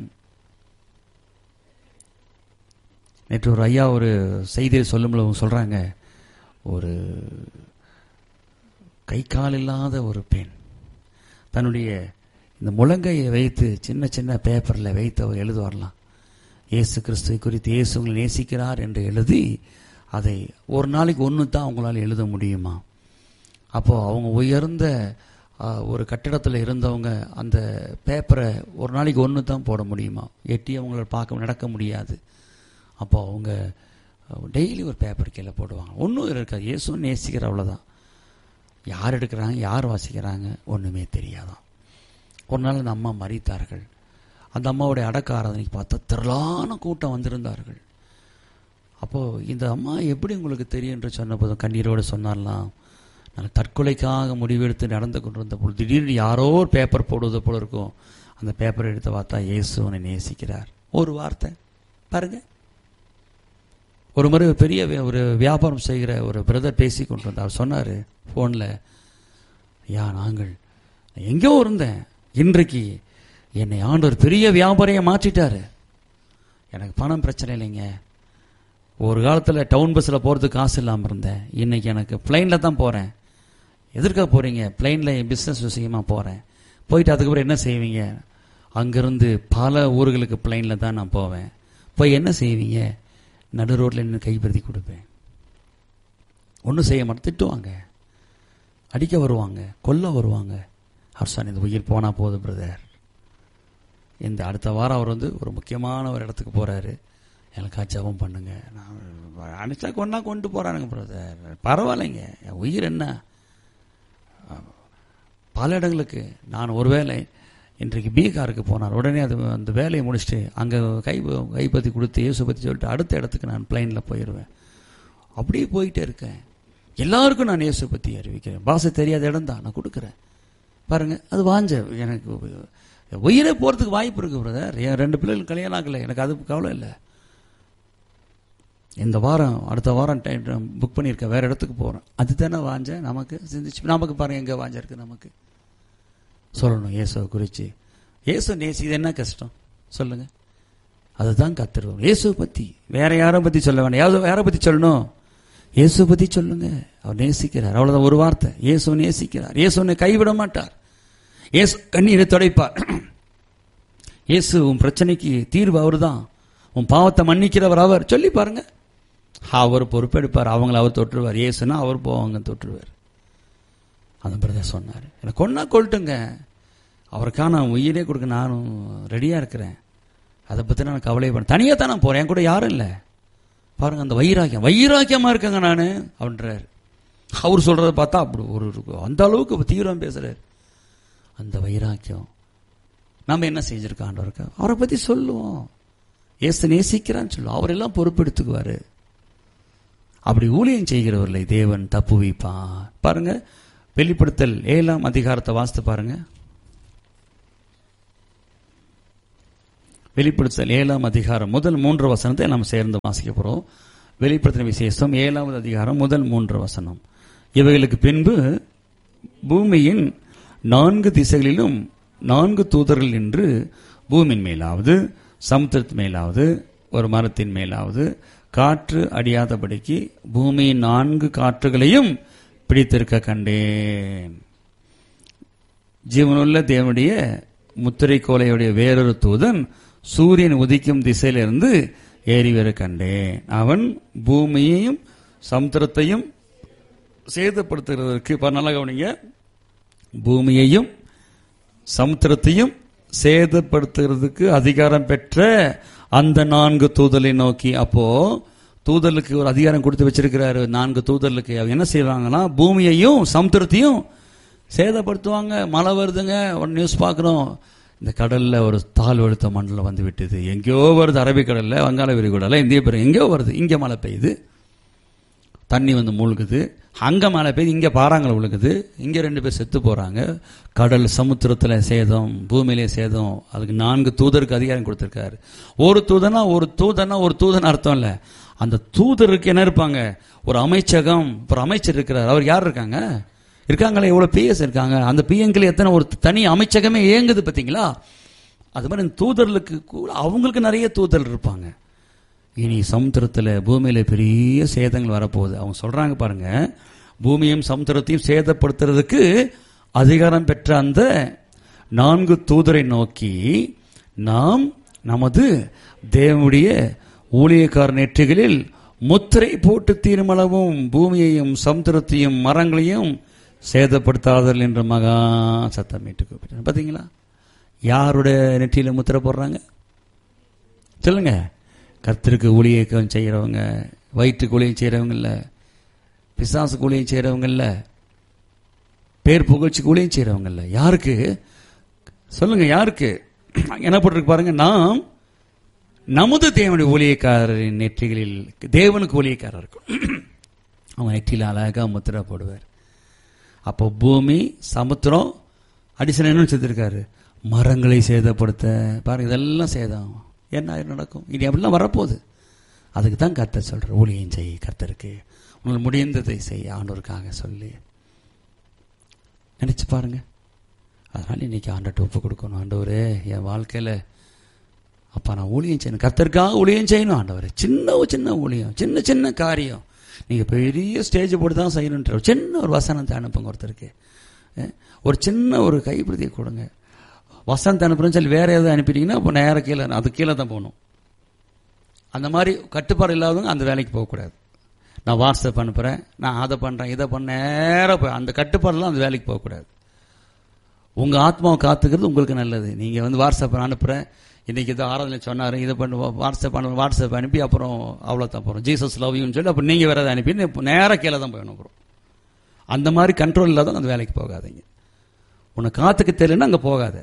நேற்று ஒரு ஐயா ஒரு செய்தியை சொல்லும்போது அவங்க சொல்றாங்க ஒரு கை கால் இல்லாத ஒரு பெண் தன்னுடைய இந்த முழங்கையை வைத்து சின்ன சின்ன பேப்பரில் வைத்து அவர் எழுதுவாரலாம் இயேசு கிறிஸ்துவை குறித்து இயேசு உங்களை நேசிக்கிறார் என்று எழுதி அதை ஒரு நாளைக்கு ஒன்று தான் அவங்களால எழுத முடியுமா அப்போ அவங்க உயர்ந்த ஆ, ஒரு கட்டிடத்தில் இருந்தவங்க அந்த பேப்பரை ஒரு நாளைக்கு ஒன்று தான் போட முடியுமா எட்டி அவங்கள பார்க்க நடக்க முடியாது அப்போ அவங்க டெய்லி ஒரு பேப்பர் கீழே போடுவாங்க ஒன்றும் இருக்காது இயேசுவும் நேசிக்கிற அவ்வளோதான் யார் எடுக்கிறாங்க யார் வாசிக்கிறாங்க ஒன்றுமே தெரியாதான் ஒரு நாள் அந்த அம்மா மறித்தார்கள் அந்த அம்மாவுடைய அடக்க ஆராதனைக்கு பார்த்தா திரளான கூட்டம் வந்திருந்தார்கள் அப்போது இந்த அம்மா எப்படி உங்களுக்கு தெரியும் என்று சொன்னபோது கண்ணீரோடு சொன்னார்லாம் நான் தற்கொலைக்காக முடிவெடுத்து நடந்து கொண்டிருந்த பொழுது திடீர்னு யாரோ ஒரு பேப்பர் போடுவது போல இருக்கும் அந்த பேப்பரை எடுத்து பார்த்தா இயேசு உன்னை நேசிக்கிறார் ஒரு வார்த்தை பாருங்க ஒரு முறை ஒரு பெரிய வி- ஒரு வியாபாரம் செய்கிற ஒரு பிரதர் பேசி கொண்டு வந்தார் சொன்னார் ஃபோனில் ஐயா நாங்கள் எங்கேயோ இருந்தேன் இன்றைக்கு என்னை ஆண்டவர் பெரிய வியாபாரியை மாற்றிட்டாரு எனக்கு பணம் பிரச்சனை இல்லைங்க ஒரு காலத்தில் டவுன் பஸ்ஸில் போகிறதுக்கு காசு இல்லாமல் இருந்தேன் இன்னைக்கு எனக்கு பிளைனில் தான் போகிறேன் எதற்காக போகிறீங்க பிளைனில் என் பிஸ்னஸ் விஷயமா போகிறேன் போயிட்டு அதுக்கப்புறம் என்ன செய்வீங்க அங்கேருந்து பல ஊர்களுக்கு பிளைனில் தான் நான் போவேன் போய் என்ன செய்வீங்க நடு ரோட்டில் நின்று கைப்படுத்தி கொடுப்பேன் ஒன்றும் செய்ய மாட்டேன் திட்டுவாங்க அடிக்க வருவாங்க கொல்ல வருவாங்க அவர் சொன்ன இந்த உயிர் போனால் போதும் பிரதர் இந்த அடுத்த வாரம் அவர் வந்து ஒரு முக்கியமான ஒரு இடத்துக்கு போறாரு எனக்கா ஜெபம் பண்ணுங்க நான் அனுப்பிச்சா கொண்டா கொண்டு போறானுங்க பிரதர் பரவாயில்லைங்க என் உயிர் என்ன பல இடங்களுக்கு நான் ஒருவேளை இன்றைக்கு பீகாருக்கு போனார் உடனே அது அந்த வேலையை முடிச்சுட்டு அங்கே கை கைப்பற்றி கொடுத்து இயேசு பற்றி சொல்லிட்டு அடுத்த இடத்துக்கு நான் பிளைனில் போயிடுவேன் அப்படியே போயிட்டே இருக்கேன் எல்லாருக்கும் நான் இயேசு பற்றி அறிவிக்கிறேன் பாசை தெரியாத இடம் தான் நான் கொடுக்குறேன் பாருங்க அது வாஞ்ச எனக்கு உயிரே போகிறதுக்கு வாய்ப்பு இருக்கு பிரதர் என் ரெண்டு பிள்ளைகள் கல்யாணம் ஆகலை எனக்கு அது கவலை இல்லை இந்த வாரம் அடுத்த வாரம் டைம் புக் பண்ணியிருக்கேன் வேற இடத்துக்கு போகிறேன் அதுதானே வாஞ்ச நமக்கு சிந்திச்சு நமக்கு பாருங்க எங்கே வாஞ்ச இருக்கு நமக்கு சொல்லணும் இயேசுவை குறித்து இயேசு நேசிது என்ன கஷ்டம் சொல்லுங்க அதுதான் கத்துருவோம் இயேசுவை பற்றி வேற யாரை பற்றி சொல்ல வேண்டாம் யாரோ யாரை பற்றி சொல்லணும் இயேசு பற்றி சொல்லுங்க அவர் நேசிக்கிறார் அவ்வளவுதான் ஒரு வார்த்தை இயேசு நேசிக்கிறார் இயேசு உன்னை கைவிட மாட்டார் இயேசு கண்ணீரை துடைப்பார் இயேசு உன் பிரச்சனைக்கு தீர்வு அவர்தான் உன் பாவத்தை மன்னிக்கிறவர் அவர் சொல்லி பாருங்க அவர் பொறுப்பெடுப்பார் அவங்கள அவர் தொற்றுவார் இயேசுனா அவர் போவாங்க தொற்றுவார் அந்த பிரதர் சொன்னார் எனக்கு கொன்னா கொள்ளட்டுங்க அவருக்காக நான் உயிரே கொடுக்க நானும் ரெடியாக இருக்கிறேன் அதை பற்றி நான் கவலைப்பட தனியாக தான் நான் போகிறேன் என் கூட யாரும் இல்லை பாருங்க அந்த வைராக்கியம் வைராக்கியமாக இருக்கங்க நான் அப்படின்றார் அவர் சொல்கிறத பார்த்தா அப்படி ஒரு ஒரு- அந்த அளவுக்கு தீவிரம் பேசுகிறார் அந்த வைராக்கியம் நம்ம என்ன செஞ்சிருக்கோம் ஆண்டவருக்கு அவரை பற்றி சொல்லுவோம் ஏசு நேசிக்கிறான்னு சொல்லுவோம் அவரெல்லாம் பொறுப்பெடுத்துக்குவாரு அப்படி ஊழியம் செய்கிறவர்களை தேவன் தப்பு வைப்பான் பாருங்க வெளிப்படுத்தல் ஏழாம் அதிகாரத்தை வாசித்து பாருங்க வெளிப்படுத்தல் ஏழாம் அதிகாரம் முதல் மூன்று வசனத்தை நாம் சேர்ந்து வாசிக்க போறோம் வெளிப்படுத்தின விசேஷம் ஏழாவது அதிகாரம் முதல் மூன்று வசனம் இவைகளுக்கு பின்பு பூமியின் நான்கு திசைகளிலும் நான்கு தூதர்கள் நின்று பூமியின் மேலாவது சமுத்திரத்தின் மேலாவது ஒரு மரத்தின் மேலாவது காற்று அடியாதபடிக்கு பூமியின் நான்கு காற்றுகளையும் பிடித்திருக்க கண்டேன் ஜீவனுள்ள தேவனுடைய முத்திரை கோலையுடைய வேறொரு தூதன் சூரியன் உதிக்கும் திசையிலிருந்து ஏறி வர கண்டேன் அவன் பூமியையும் சமுத்திரத்தையும் சேதப்படுத்துகிறதற்கு இப்ப நல்லா கவனிங்க பூமியையும் சமுத்திரத்தையும் சேதப்படுத்துகிறதுக்கு அதிகாரம் பெற்ற அந்த நான்கு தூதலை நோக்கி அப்போ தூதலுக்கு ஒரு அதிகாரம் கொடுத்து வச்சிருக்கிறாரு நான்கு தூதர்களுக்கு அவங்க என்ன செய்வாங்கன்னா பூமியையும் சமுத்திரத்தையும் சேதப்படுத்துவாங்க மழை வருதுங்க ஒரு நியூஸ் பார்க்குறோம் இந்த கடல்ல ஒரு தாழ் வெளுத்த மண்டலம் வந்து விட்டது எங்கேயோ வருது அரபிக்கடல்ல வங்காள விரிகுடல இந்திய பெரு எங்கேயோ வருது இங்கே மழை பெய்யுது தண்ணி வந்து மூழ்குது அங்க மழை பெய்யுது இங்க பாறாங்கல் விழுகுது இங்க ரெண்டு பேர் செத்து போறாங்க கடல் சமுத்திரத்துல சேதம் பூமியிலே சேதம் அதுக்கு நான்கு தூதருக்கு அதிகாரம் கொடுத்திருக்காரு ஒரு தூதனா ஒரு தூதனா ஒரு தூதன் அர்த்தம் இல்ல அந்த தூதருக்கு என்ன இருப்பாங்க ஒரு அமைச்சகம் ஒரு அமைச்சர் இருக்கிறார் அவர் யார் இருக்காங்க இருக்காங்களே எவ்வளவு பிஎஸ் இருக்காங்க அந்த பிஎன்கள் எத்தனை ஒரு தனி அமைச்சகமே இயங்குது பாத்தீங்களா அது மாதிரி இந்த தூதர்களுக்கு கூட அவங்களுக்கு நிறைய தூதர் இருப்பாங்க இனி சமுத்திரத்துல பூமியில பெரிய சேதங்கள் வரப்போகுது அவங்க சொல்றாங்க பாருங்க பூமியும் சமுத்திரத்தையும் சேதப்படுத்துறதுக்கு அதிகாரம் பெற்ற அந்த நான்கு தூதரை நோக்கி நாம் நமது தேவனுடைய ஊழியக்கார நெற்றிகளில் முத்திரை போட்டு தீர்மளவும் பூமியையும் சமுத்திரத்தையும் மரங்களையும் சேதப்படுத்தாதல் என்ற மகா சத்தமிட்டு கூப்பிட்டார் பாத்தீங்களா யாருடைய நெற்றியில முத்திரை போடுறாங்க சொல்லுங்க கர்த்தருக்கு ஊழியக்கம் செய்கிறவங்க வயிற்றுக்கு ஊழியம் செய்கிறவங்க இல்லை பிசாசுக்கு ஊழியம் செய்கிறவங்க இல்லை பேர் புகழ்ச்சிக்கு ஊழியம் செய்கிறவங்க இல்லை யாருக்கு சொல்லுங்க யாருக்கு என்ன போட்டிருக்கு பாருங்க நாம் நமது தேவனுடைய ஊழியக்காரரின் நெற்றிகளில் தேவனுக்கு ஊழியக்காரர் இருக்கும் அவன் நெற்றியில் அழகா முத்திரை போடுவார் அப்போ பூமி சமுத்திரம் அடிசன் என்ன செஞ்சிருக்காரு மரங்களை சேதப்படுத்த பாருங்க இதெல்லாம் சேதம் என்ன நடக்கும் இனி அப்படிலாம் வரப்போகுது அதுக்கு தான் கர்த்தர் சொல்ற ஊழியம் செய் கர்த்தருக்கு உங்களுக்கு முடிந்ததை செய் ஆண்டோருக்காக சொல்லி நினைச்சு பாருங்க அதனால இன்னைக்கு ஆண்டர்கிட்ட ஒப்பு கொடுக்கணும் ஆண்டவரே என் வாழ்க்கையில அப்பா நான் ஊழியம் செய்யணும் கர்த்தருக்காக ஊழியம் செய்யணும் ஆண்டவரே சின்ன ஒரு சின்ன ஊழியம் சின்ன சின்ன காரியம் நீங்க பெரிய ஸ்டேஜ் போட்டு தான் செய்யணுன்ற ஒரு சின்ன ஒரு வசனத்தை அனுப்புங்க ஒருத்தருக்கு அஹ், ஒரு சின்ன ஒரு கைப்பிரதியை கொடுங்க வசனத்தை அனுப்புறேன்னு சொல்லி வேற ஏதாவது அனுப்பிட்டீங்கன்னா அப்போ நேர கீழே அது கீழே தான் போகணும் அந்த மாதிரி கட்டுப்பாடு இல்லாதவங்க அந்த வேலைக்கு போகக்கூடாது நான் வாட்ஸ்அப் அனுப்புறேன் நான் அதை பண்றேன் இதை பண்ண நேராக போய் அந்த கட்டுப்பாடுலாம் அந்த வேலைக்கு போகக்கூடாது உங்க ஆத்மாவை காத்துக்கிறது உங்களுக்கு நல்லது நீங்க வந்து வாட்ஸ்அப் அனுப்புறேன் இன்னைக்கு இதை ஆராதனை சொன்னாரு இதை பண்ணு வாட்ஸ்அப் அனு வாட்ஸ்அப் அனுப்பி அப்புறம் அவ்வளோதான் போகிறோம் ஜீசஸ் லவ் யூன்னு சொல்லி அப்புறம் நீங்க வேற எதாவது அனுப்பி நேராக கீழே தான் போயணும் அப்புறம் அந்த மாதிரி கண்ட்ரோல் இல்லாதவங்க அந்த வேலைக்கு போகாதீங்க உன்னை காத்துக்க தெரியலன்னா அங்கே போகாத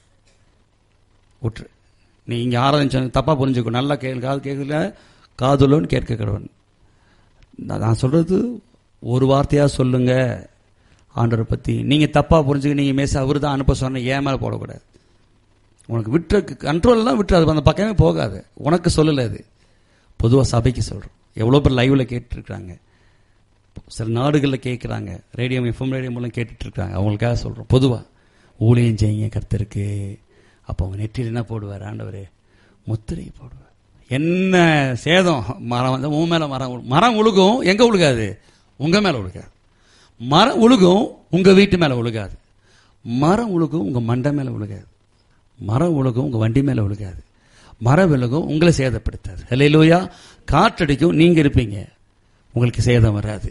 விட்டுரு நீ இங்கே ஆராதனை சொன்ன தப்பாக புரிஞ்சுக்கோ நல்லா கேள் காது கேட்கல காதுலன்னு கேட்க கடவன் நான் நான் சொல்றது ஒரு வார்த்தையா சொல்லுங்க ஆண்டவரை பத்தி நீங்க தப்பா புரிஞ்சுக்க நீங்க மேச அவரு தான் அனுப்ப சொன்ன ஏன் மேல போடக்கூடாது உனக்கு விட்டு கண்ட்ரோல்லாம் விட்டு அது அந்த பக்கமே போகாது உனக்கு சொல்லல அது பொதுவா சபைக்கு சொல்றோம் எவ்வளவு பேர் லைவ்ல கேட்டு இருக்காங்க சில நாடுகளில் கேட்குறாங்க ரேடியோ எஃப்எம் ரேடியோ மூலம் கேட்டுட்டு இருக்காங்க அவங்களுக்காக சொல்றோம் பொதுவா ஊழியம் செய்யுங்க கர்த்தருக்கு அப்போ அவங்க நெற்றியில் என்ன போடுவார் ஆண்டவர் முத்திரை போடுவார் என்ன சேதம் மரம் வந்து உன் மேல மரம் உழு- மரம் உழுகும் எங்க உழுகாது உங்க மேல உழுகாது மரம் உழுகும் உங்க வீட்டு மேல உழுகாது மரம் உழுகும் உங்க மண்டை மேல உழுகாது மரம் உழுகும் உங்க வண்டி மேல உழுகாது மரம் விலகும் உங்களை சேதப்படுத்தாது இல்லையிலோயா காற்றடிக்கும் நீங்க இருப்பீங்க உங்களுக்கு சேதம் வராது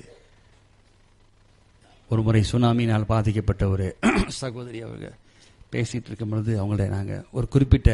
ஒரு முறை சுனாமினால் பாதிக்கப்பட்ட ஒரு சகோதரி அவங்க பேசிட்டு இருக்கும் பொழுது அவங்கள்ட்ட நாங்க ஒரு குறிப்பிட்ட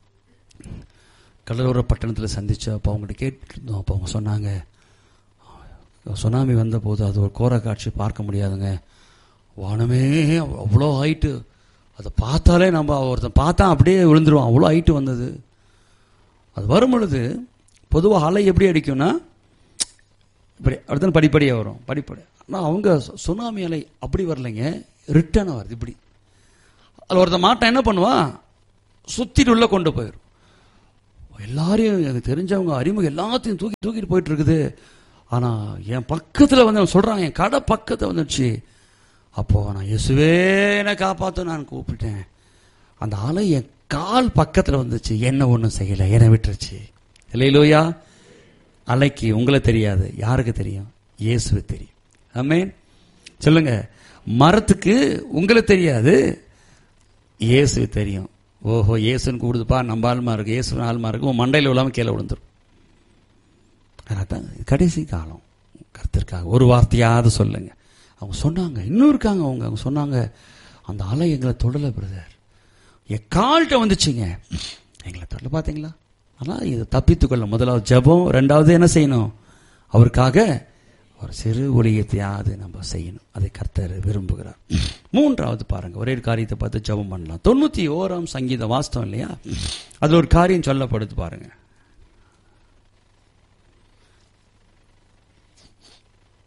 கடலோர பட்டணத்தில் சந்திச்சோம் அப்போ அவங்கள்ட்ட கேட்டுட்டு இருந்தோம் அப்போ அவங்க சொன்னாங்க சுனாமி வந்த போது அது ஒரு கோர காட்சி பார்க்க முடியாதுங்க வானமே அவ்வளோ ஹைட்டு அதை பார்த்தாலே நம்ம ஒருத்தன் பார்த்தா அப்படியே விழுந்துருவான் அவ்வளோ ஹைட்டு வந்தது அது வரும் பொழுது பொதுவாக அலை எப்படி அடிக்கும்னா இப்படி அடுத்த படிப்படியாக வரும் படிப்படி ஆனால் அவங்க சு- சுனாமி அலை அப்படி வரலைங்க ரிட்டர்னாக வருது இப்படி அதில் ஒருத்தன் மாட்டான் என்ன பண்ணுவான் சுத்திட்டு உள்ள கொண்டு போயிடும் எல்லாரையும் எனக்கு தெரிஞ்சவங்க அறிமுகம் எல்லாத்தையும் தூக்கி தூக்கிட்டு போயிட்டு இருக்குது ஆனா என் பக்கத்துல வந்து அவன் சொல்றான் என் கடை பக்கத்துல வந்துடுச்சு அப்போ நான் இயேசுவே என்னை காப்பாத்து நான் கூப்பிட்டேன் அந்த அலை என் கால் பக்கத்துல வந்துச்சு என்ன ஒண்ணும் செய்யல என்னை விட்டுருச்சு இல்லையிலோயா அலைக்கு உங்களை தெரியாது யாருக்கு தெரியும் இயேசுவை தெரியும் ஆமென் சொல்லுங்க மரத்துக்கு உங்களை தெரியாது இயேசு தெரியும் ஓஹோ இயேசுன்னு கூடுதுப்பா நம்ம ஆள்மா இருக்கு இயேசு ஆள்மா இருக்கு உன் மண்டையில் விழாம கீழே விழுந்துரும் அதான் கடைசி காலம் கர்த்தருக்காக ஒரு வார்த்தையாவது சொல்லுங்க அவங்க சொன்னாங்க இன்னும் இருக்காங்க அவங்க அவங்க சொன்னாங்க அந்த அலை எங்களை தொடல பிரதர் என் கால்கிட்ட வந்துச்சுங்க எங்களை தொடல பார்த்தீங்களா ஆனால் இதை தப்பித்துக்கொள்ள முதலாவது ஜெபம் ரெண்டாவது என்ன செய்யணும் அவருக்காக ஒரு சிறு ஒளியத்தையாவது நம்ம செய்யணும் அதை கர்த்தர் விரும்புகிறார் மூன்றாவது பாருங்க ஒரே ஒரு காரியத்தை பார்த்து ஜெபம் பண்ணலாம் தொண்ணூத்தி ஓராம் சங்கீத வாஸ்தவம் இல்லையா அதுல ஒரு காரியம் சொல்லப்படுது பாருங்க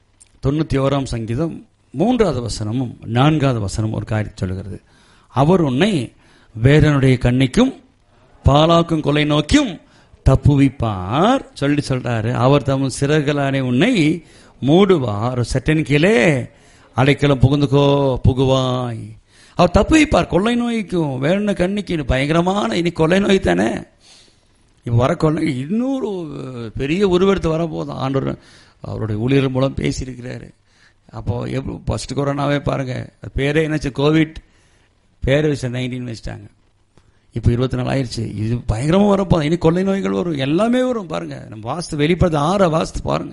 தொண்ணூத்தி ஓராம் சங்கீதம் மூன்றாவது வசனமும் நான்காவது வசனம் ஒரு காரியம் சொல்லுகிறது அவர் உன்னை வேறனுடைய கண்ணிக்கும் பாலாக்கும் கொலை நோக்கியும் தப்புவிப்பார் சொல்லி சொல்றாரு அவர் தம் சிறகளானே உன்னை மூடுவார் சட்டன் கீழே அடைக்கலம் புகுந்துக்கோ புகுவாய் அவர் தப்பு வைப்பார் கொள்ளை நோய்க்கும் வேற கண்ணிக்கு பயங்கரமான இனி கொள்ளை நோய் தானே இப்போ வர கொள்ளை இன்னொரு பெரிய உருவெடுத்து வரப்போதும் ஆண்டவர் அவருடைய ஊழியர் மூலம் பேசியிருக்கிறாரு அப்போ எப்போ ஃபர்ஸ்ட் கொரோனாவே பாருங்க அது பேரே என்னச்சு கோவிட் பேரை வச்சு நைன்டீன் வச்சுட்டாங்க இப்போ இருபத்தி நாலு ஆயிடுச்சு இது பயங்கரமாக வரப்போதும் இனி கொள்ளை நோய்கள் வரும் எல்லாமே வரும் பாருங்க நம்ம வாஸ்து வெளிப்படுத்த ஆற வாஸ்து பாருங்க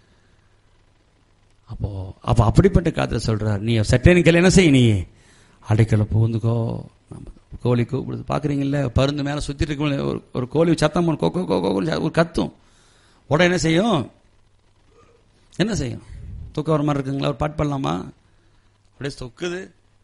அப்போ அப்போ அப்படிப்பட்ட காத்துல சொல்றார் நீ சட்டேனுக்கு என்ன செய் நீ அடைக்கல புகுந்துக்கோ நம்ம கோழி கூப்பிடுது பார்க்குறீங்கல்ல பருந்து மேலே சுற்றிட்டு இருக்க ஒரு ஒரு கோழி சத்தம் பண்ணு, கோ கோ கோ கோன்னு ஒரு கத்தும் உடனே என்ன செய்யும் என்ன செய்யும் தூக்கம் வர மாதிரி இருக்குங்களா ஒரு பாட்டு பண்ணலாமா அப்படியே தொக்குது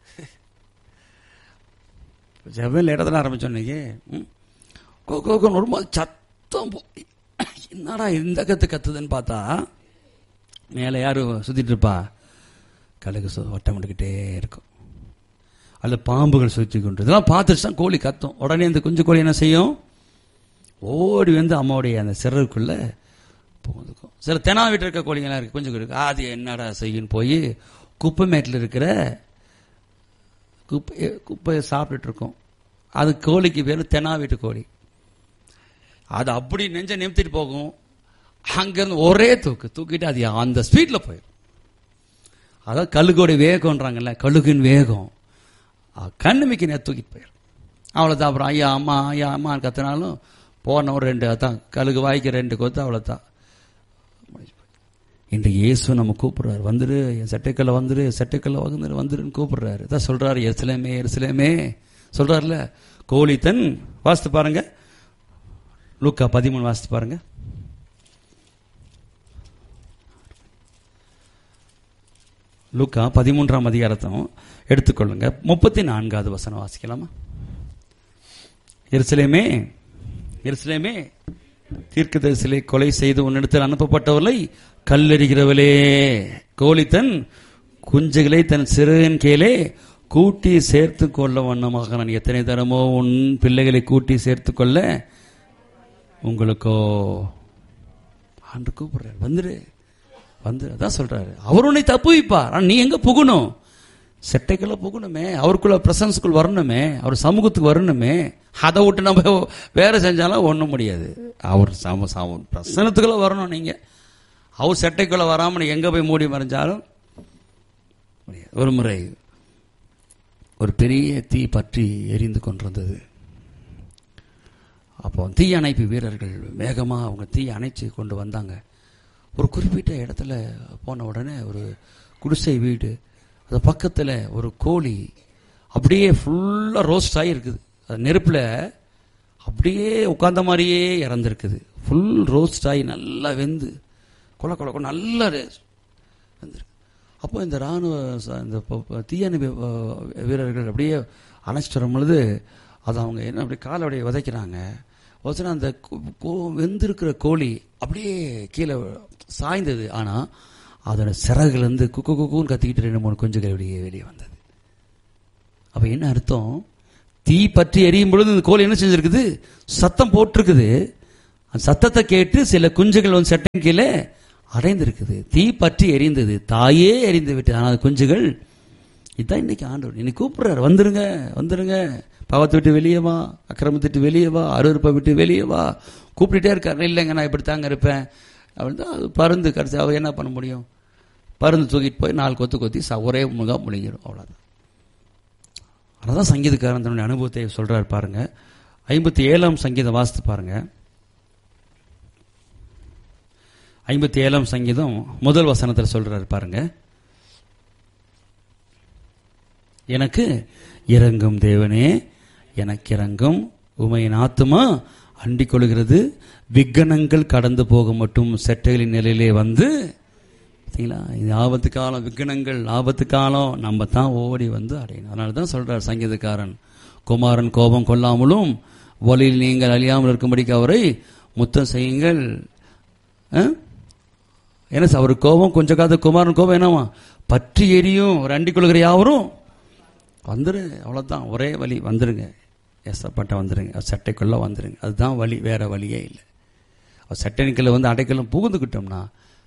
ஜெவல் இடத்துல ஆரம்பிச்சோம் இன்னைக்கு ம். கோ கோ கோன்னு ஒரு மாதிரி சத்தம் போ- என்னடா இந்த கத்து கத்துதுன்னு பார்த்தா மேலே யாரு சுத்திட்டு இருப்பா கழுகு சு- வட்டம் விட்டுக்கிட்டே இருக்கும் அல்ல பாம்புகள் சுற்றி கொண்டு இதெல்லாம் பார்த்துட்டு தான் கோழி கத்தும் உடனே இந்த குஞ்சு கோழி என்ன செய்யும் ஓடி வந்து அம்மாவுடைய அந்த சிறருக்குள்ள புகுந்துக்கும் சில தெனா வீட்டில் இருக்க கோழிங்கெல்லாம் இருக்கு குஞ்சு கோழி இருக்கு. அது என்னடா செய்யுன்னு போய் குப்பை மேட்டில் இருக்கிற குப்பை குப்பையை சாப்பிட்டுட்டு இருக்கும் அது கோழிக்கு பேர் தெனா வீட்டு கோழி அது அப்படி நெஞ்ச நிமித்திட்டு போகும் அங்கிருந்து ஒரே தூக்கு தூக்கிட்டு அது அந்த ஸ்பீட்ல போயிடும் அதாவது கழுகோடைய வேகம்ன்றாங்கல்ல கழுகின் வேகம் அது கண்ணு மிக்க நேரம் தூக்கிட்டு போயிடும் அவ்வளோதான் அப்புறம் ஐயா அம்மா ஐயா அம்மான்னு கத்தினாலும் போன ஒரு ரெண்டு அதான் கழுகு வாய்க்கு ரெண்டு கொத்து அவ்வளோதான் இன்று இயேசு நம்ம கூப்பிடுறாரு வந்துரு என் சட்டைக்கல்ல வந்துரு என் சட்டைக்கல்ல வந்துரு வந்துருன்னு கூப்பிடுறாரு தான் சொல்றாரு எருசலேமே எருசலேமே சொல்றாருல கோழி தன் வாசித்து பாருங்க லூக்கா பதிமூணு வாசித்து பாருங்க லூக்கா பதிமூன்றாம் அதிகாரத்தும் எடுத்துக்கொள்ளுங்க முப்பத்தி நான்காவது வசனம் வாசிக்கலாமா எருசலேமே எருசலேமே தீர்க்கதரிசிலை கொலை செய்து உன்னிடத்தில் அனுப்பப்பட்டவர்களை கல்லெறிகிறவளே கோழி தன் குஞ்சுகளை தன் சிறுகன் கீழே கூட்டி சேர்த்து கொள்ள வண்ணமாக நான் எத்தனை தரமோ உன் பிள்ளைகளை கூட்டி சேர்த்து கொள்ள உங்களுக்கோ ஆண்டு கூப்பிடுறாரு வந்துரு வந்து அதான் சொல்றாரு அவர் உன்னை தப்பு வைப்பார் ஆனா நீ எங்க புகணும் செட்டைக்குள்ள புகணுமே அவருக்குள்ள பிரசன்ஸுக்குள் வரணுமே அவர் சமூகத்துக்கு வரணுமே அதை விட்டு நம்ம வேற செஞ்சாலும் ஒண்ணும் முடியாது அவர் சம சம பிரசனத்துக்குள்ள வரணும் நீங்க அவர் செட்டைக்குள்ள வராம நீ எங்க போய் மூடி மறைஞ்சாலும் முடியாது ஒரு முறை ஒரு பெரிய தீ பற்றி எரிந்து கொண்டிருந்தது அப்போ தீ அணைப்பு வீரர்கள் வேகமாக அவங்க தீ அணைச்சு கொண்டு வந்தாங்க ஒரு குறிப்பிட்ட இடத்துல போன உடனே ஒரு குடிசை வீடு அது பக்கத்தில் ஒரு கோழி அப்படியே ஃபுல்லாக ரோஸ்ட் ஆகிருக்குது அது நெருப்பில் அப்படியே உட்கார்ந்த மாதிரியே இறந்துருக்குது ஃபுல் ரோஸ்ட் ஆகி நல்லா வெந்து கொல கொல கொல நல்லா ரே- வெந்திருக்கு அப்போ இந்த ராணுவ ச- இந்த ப- ப- தீயணைப்பு அஹ், வீரர்கள் அப்படியே அணைச்சிட்டு வரும் பொழுது அதை அவங்க என்ன அப்படியே காலை அப்படியே உதைக்கிறாங்க உதச்சினா அந்த கோ- கோ- வெந்திருக்கிற கோழி அப்படியே கீழே சாய்ந்தது ஆனால் அதோட சிறகுலேருந்து குக்கு குக்குன்னு கத்திக்கிட்டு ரெண்டு மூணு குஞ்சுகள் அப்படியே வெளியே வந்தது அப்ப என்ன அர்த்தம் தீ பற்றி எரியும் பொழுது இந்த கோழி என்ன செஞ்சிருக்குது சத்தம் போட்டிருக்குது அந்த சத்தத்தை கேட்டு சில குஞ்சுகள் வந்து சட்டம் கீழே அடைந்திருக்குது தீ பற்றி எரிந்தது தாயே எரிந்து விட்டது ஆனால் அந்த குஞ்சுகள் இதான் இன்னைக்கு ஆண்டவர் இன்னைக்கு கூப்பிடுறாரு வந்துருங்க வந்துருங்க பாவத்தை விட்டு வெளியே வா அக்கிரமத்தை விட்டு வெளியே வா அருவருப்பை விட்டு வெளியே வா கூப்பிட்டுட்டே இருக்காரு இல்லைங்க நான் இப்படி தாங்க இருப்பேன் அப்படின்னு தான் அது பருந்து கடைசி அவ என்ன பண்ண முடியும் பருந்து தூக்கிட்டு போய் நாலு கொத்து கொத்தி ச- ஒரே முகா முடிஞ்சிடும் அவ்வளோதான் அதான் சங்கீதக்காரன் தன்னுடைய அனுபவத்தை சொல்றாரு பாருங்க ஐம்பத்தி ஏழாம் சங்கீதம் வாசித்து பாருங்க ஐம்பத்தி ஏழாம் சங்கீதம் முதல் வசனத்தில் சொல்றாரு பாருங்க எனக்கு இறங்கும் தேவனே எனக்கு இறங்கும் உமையின் ஆத்துமா அண்டிக் கொள்கிறது விக்கனங்கள் கடந்து போக மட்டும் செட்டைகளின் நிலையிலே வந்து பார்த்தீங்களா இது ஆபத்து காலம் விக்கனங்கள் ஆபத்து காலம் நம்ம தான் ஓடி வந்து அடையணும் அதனால தான் சொல்றார் சங்கீதக்காரன் குமாரன் கோபம் கொள்ளாமலும் ஒலியில் நீங்கள் அழியாமல் இருக்கும்படிக்கு அவரை முத்தம் செய்யுங்கள் ஆ? என்ன சார் அவர் கோபம் கொஞ்ச காலத்து குமாரன் கோபம் என்னவா பற்றி எரியும் ரெண்டி கொள்கிற யாவரும் வந்துரு அவ்வளோதான் ஒரே வழி வந்துருங்க ஏசப்பட்ட வந்துருங்க அவர் சட்டைக்குள்ளே வந்துருங்க அதுதான் வழி வேற வழியே இல்லை அவர் சட்டைக்குள்ள வந்து அடைக்கலம் புகுந்துக்கிட்டோம்னா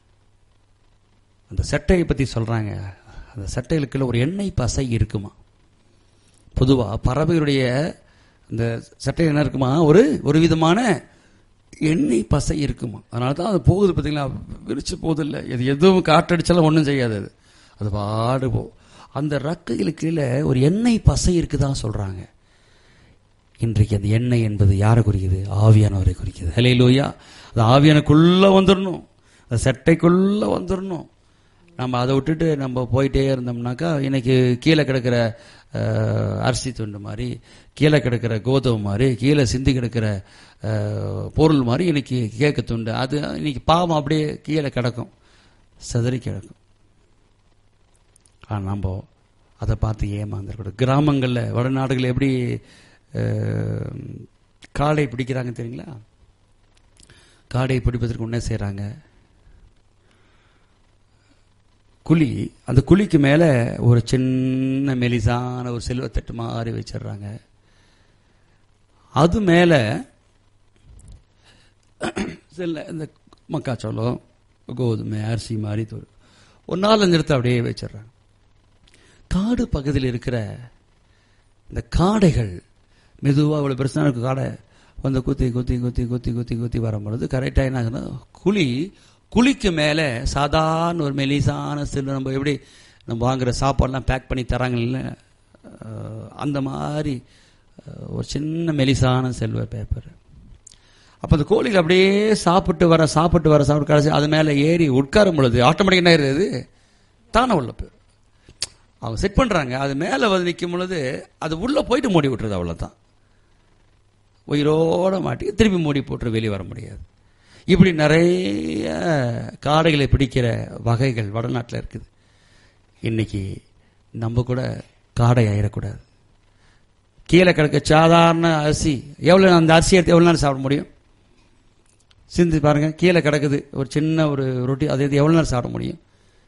அந்த சட்டையை பற்றி சொல்கிறாங்க அந்த சட்டைகளுக்குள்ள ஒரு எண்ணெய் பசை இருக்குமா பொதுவாக பறவைகளுடைய இந்த சட்டை என்ன இருக்குமா ஒரு ஒரு விதமான எண்ணெய் பசை இருக்குமா அதனால தான் அது போகுது பார்த்தீங்களா விரிச்சு போகுது இல்லை இது எதுவும் காற்றடிச்சாலும் ஒன்றும் செய்யாது அது அது பாடு போ அந்த ரக்கைகளுக்கு கீழே ஒரு எண்ணெய் பசை இருக்குதான் சொல்கிறாங்க இன்றைக்கு அந்த எண்ணெய் என்பது யாரை குறிக்குது ஆவியானவரை குறிக்குது ஹலே லோயா அது ஆவியானுக்குள்ளே வந்துடணும் அந்த சட்டைக்குள்ளே வந்துடணும் நம்ம அதை விட்டுட்டு நம்ம போயிட்டே இருந்தோம்னாக்கா இன்னைக்கு கீழே கிடக்கிற அஹ், அரிசி துண்டு மாதிரி கீழே கிடக்கிற கோதுமை மாதிரி கீழே சிந்தி கிடக்கிற அஹ், பொருள் மாதிரி இன்னைக்கு கேக்கு துண்டு அது இன்னைக்கு பாவம் அப்படியே கீழே கிடக்கும் சிதறி கிடக்கும் ஆனால் நம்ம அதை பார்த்து ஏமாந்துருக்கூடாது கிராமங்களில் வடநாடுகளில் எப்படி அஹ், காடை பிடிக்கிறாங்க தெரியுங்களா காடை பிடிப்பதற்கு என்ன செய்கிறாங்க குழி அந்த குழிக்கு மேலே ஒரு சின்ன மெலிசான ஒரு செல்வத்தட்டு மாதிரி வச்சிடுறாங்க அது மேலே சில இந்த மக்காச்சோளம் கோதுமை அரிசி மாதிரி தூள் ஒரு நாலஞ்சு இடத்த அப்படியே வச்சிடுறாங்க காடு பகுதியில் இருக்கிற இந்த காடைகள் மெதுவாக இவ்வளோ பெருசாக இருக்கு காடை வந்து குத்தி குத்தி குத்தி குத்தி குத்தி குத்தி வரும்பொழுது கரெக்டாக என்ன ஆகுதுன்னா குழி குழிக்கு மேலே சாதாரண ஒரு மெலிசான சில்லு நம்ம எப்படி நம்ம வாங்குற சாப்பாடுலாம் பேக் பண்ணி தராங்கல்ல அஹ், அந்த மாதிரி அஹ், ஒரு சின்ன மெலிசான செல்வ பேப்பர் அப்போ அந்த கோழிகள் அப்படியே சாப்பிட்டு வர சாப்பிட்டு வர சாப்பிட்டு கடைசி அது மேலே ஏறி உட்காரும் பொழுது ஆட்டோமேட்டிக் என்ன ஆயிருது தானே உள்ள போய் அவங்க செட் பண்ணுறாங்க அது மேலே வந்து நிற்கும் பொழுது அது உள்ளே போயிட்டு மூடி விட்டுருது அவ்வளோதான் உயிரோட மாட்டி திருப்பி மூடி போட்டு வெளியே வர முடியாது இப்படி நிறைய காடைகளை பிடிக்கிற வகைகள் வடநாட்டில் இருக்குது இன்னைக்கு நம்ம கூட காடை ஆயிடக்கூடாது கீழே கிடக்க சாதாரண அரிசி எவ்வளோ அந்த அரிசி எடுத்து எவ்வளோ நேரம் சாப்பிட முடியும் சிந்தி பாருங்க கீழே கிடக்குது ஒரு சின்ன ஒரு ரொட்டி அது இது எவ்வளோ நேரம் சாப்பிட முடியும்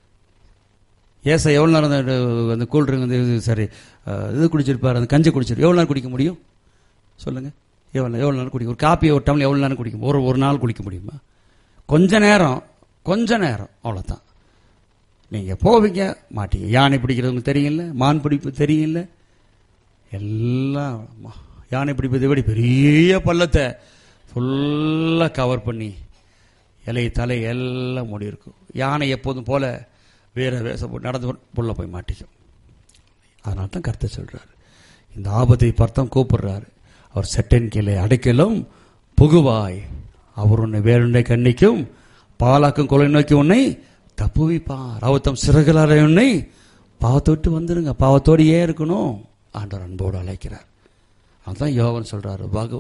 ஏச எவ்வளோ நேரம் அந்த அந்த கூல்ட்ரிங்க் வந்து இது சரி அஹ், இது குடிச்சிருப்பார் அந்த கஞ்சி குடிச்சிரு எவ்வளோ நேரம் குடிக்க முடியும் சொல்லுங்க எவ்வளோ எவ்வளோ நேரம் குடிக்கும் ஒரு காப்பி ஒரு டம்ளர் எவ்வளோ நேரம் குடிக்கும் ஒரு ஒரு நாள் குடிக்க முடியுமா கொஞ்ச நேரம் கொஞ்ச நேரம் அவ்வளோதான் நீங்கள் போவீங்க மாட்டீங்க யானை பிடிக்கிறது உங்களுக்கு தெரியும்ல மான் பிடிப்பு தெரியும்ல எல்லாம் ம- யானை பிடிப்பதை விட பெரிய பள்ளத்தை ஃபுல்லாக கவர் பண்ணி இலை தலை எல்லாம் மூடி இருக்கும் யானை எப்போதும் போல வேற வேஷம் போட்டு நடந்து உள்ள போய் மாட்டிக்கும் அதனால தான் கருத்தை சொல்றாரு இந்த ஆபத்தை பார்த்தம் கூப்பிடுறாரு அவர் செட்டன் கீழே அடைக்கலும் புகுவாய் அவர் உன்னை வேறுண்டை கண்ணிக்கும் பாலாக்கும் கொலை நோக்கி உன்னை தப்புவிப்பார் அவர் தம் சிறகுலார உன்னை பாவத்தை விட்டு வந்துருங்க பாவத்தோடு ஏன் இருக்கணும் ஆண்டவர் அன்போடு அழைக்கிறார் அதான் யோவன் சொல்றாரு வக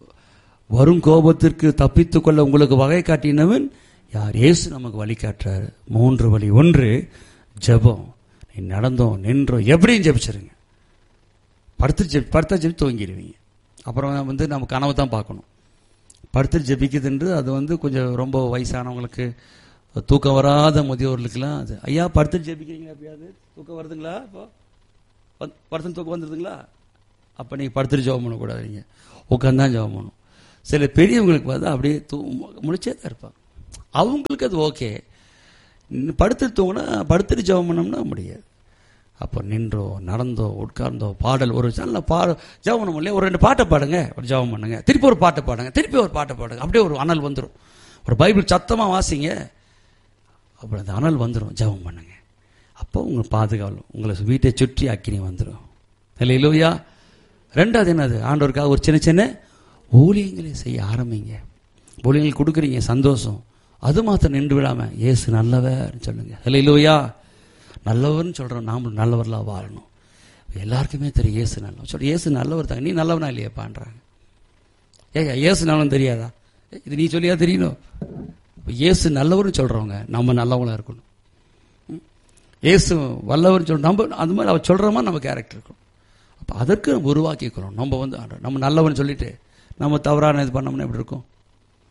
வரும் கோபத்திற்கு தப்பித்துக் கொள்ள உங்களுக்கு வகை காட்டினவன் யார் இயேசு நமக்கு வழி காட்டுறாரு மூன்று வழி ஒன்று ஜெபம் நீ நடந்தோம் நின்றோம் எப்படியும் ஜெபிச்சிருங்க படுத்து ஜெபி படுத்தா ஜெபி தூங்கிடுவீங்க அப்புறம் வந்து நம்ம கனவு தான் பார்க்கணும் படுத்து ஜெபிக்குதுன்று அது வந்து கொஞ்சம் ரொம்ப வயசானவங்களுக்கு தூக்கம் வராத முதியோர்களுக்கெல்லாம் அது ஐயா படுத்து ஜெபிக்கிறீங்களா எப்பயாவது தூக்கம் வருதுங்களா இப்போ வந்து- படுத்து தூக்கம் வந்துடுதுங்களா அப்போ நீங்கள் படுத்துட்டு ஜெபம் பண்ணக்கூடாது நீங்கள் உட்காந்து தான் ஜெபம் பண்ணணும் சில பெரியவங்களுக்கு பார்த்தா அப்படியே தூ முழிச்சே தான் இருப்பாங்க அவங்களுக்கு அது ஓகே படுத்து தூங்கினா படுத்துட்டு ஜெபம் பண்ணோம்னா முடியாது அப்போ நின்றோ நடந்தோ உட்கார்ந்தோ பாடல் ஒரு நல்ல பா ஜெபம் பண்ண முடியல ஒரு ரெண்டு பாட்டை பாடுங்க ஒரு ஜெபம் பண்ணுங்க திருப்பி ஒரு பாட்டை பாடுங்க திருப்பி ஒரு பாட்டை பாடுங்க அப்படியே ஒரு அனல் வந்துடும் ஒரு பைபிள் சத்தமாக வாசிங்க அப்புறம் அந்த அனல் வந்துடும் ஜெபம் பண்ணுங்க அப்போ உங்களை பாதுகாவலும் உங்களை வீட்டை சுற்றி அக்கினி வந்துடும் இல்லையிலோயா ரெண்டாவது என்னது ஆண்டவருக்காக ஒரு சின்ன சின்ன ஊழியங்களை செய்ய ஆரம்பிங்க ஊழியங்கள் கொடுக்குறீங்க சந்தோஷம் அது மாத்திரம் நின்று விடாம இயேசு நல்லவர் சொல்லுங்க இல்லையிலோயா நல்லவர்னு சொல்றோம் நாமளும் நல்லவர்களா வாழணும் எல்லாருக்குமே தெரியும் இயேசு நல்லவர் சொல்ற இயேசு நல்லவர் தாங்க நீ நல்லவனா இல்லையாப்பான்றாங்க ஏய்யா இயேசு நல்லவன் தெரியாதா ஏய், இது நீ சொல்லியா தெரியணும் இப்ப இயேசு நல்லவர்னு சொல்றவங்க நம்ம நல்லவங்களா இருக்கணும் ம்? இயேசு வல்லவர்னு சொல்ற நம்ம அந்த மாதிரி அவர் சொல்ற மாதிரி நம்ம கேரக்டர் இருக்கணும் அப்போ அதற்கு நம்ம உருவாக்கிக்கிறோம் நம்ம வந்து ஆண்டவர், நம்ம நல்லவன் சொல்லிட்டு நம்ம தவறான இது பண்ணோம்னா எப்படி இருக்கும்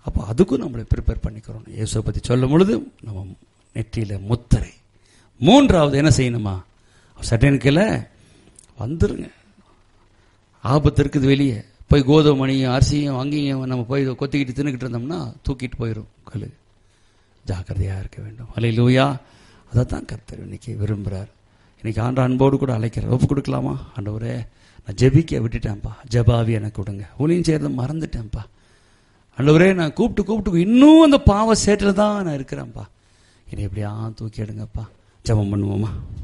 அப்போ அதுக்கும் நம்மளை ப்ரிப்பேர் பண்ணிக்கிறோம் இயேசுவை பற்றி சொல்லும் பொழுது நம்ம நெற்றியில் முத்திரை மூன்றாவது என்ன செய்யணுமா சட்டனுக்கில் வந்துருங்க ஆபத்து இருக்குது வெளியே போய் கோதுமை மணியும் அரிசியும் அங்கேயும் நம்ம போய் கொத்திக்கிட்டு தின்னுக்கிட்டு இருந்தோம்னா தூக்கிட்டு போயிடும் கல் ஜாக்கிரதையாக இருக்க வேண்டும் அலை லூயா அதை தான் கர்த்தர் இன்னைக்கு விரும்புகிறார் இன்னைக்கு ஆண்ட அன்போடு கூட அழைக்கிறார் ஒப்பு கொடுக்கலாமா ஆண்டவரே நான் ஜெபிக்க விட்டுட்டேன்ப்பா ஜபாவி எனக்கு கொடுங்க ஊழியம் செய்கிறத மறந்துட்டேன்ப்பா ஆண்டவரே நான் கூப்பிட்டு கூப்பிட்டு இன்னும் அந்த பாவ சேற்றில் தான் நான் இருக்கிறேன்ப்பா என்னை எப்படியா தூக்கி எடுங்கப்பா ஜெபம் பண்ணுவோமா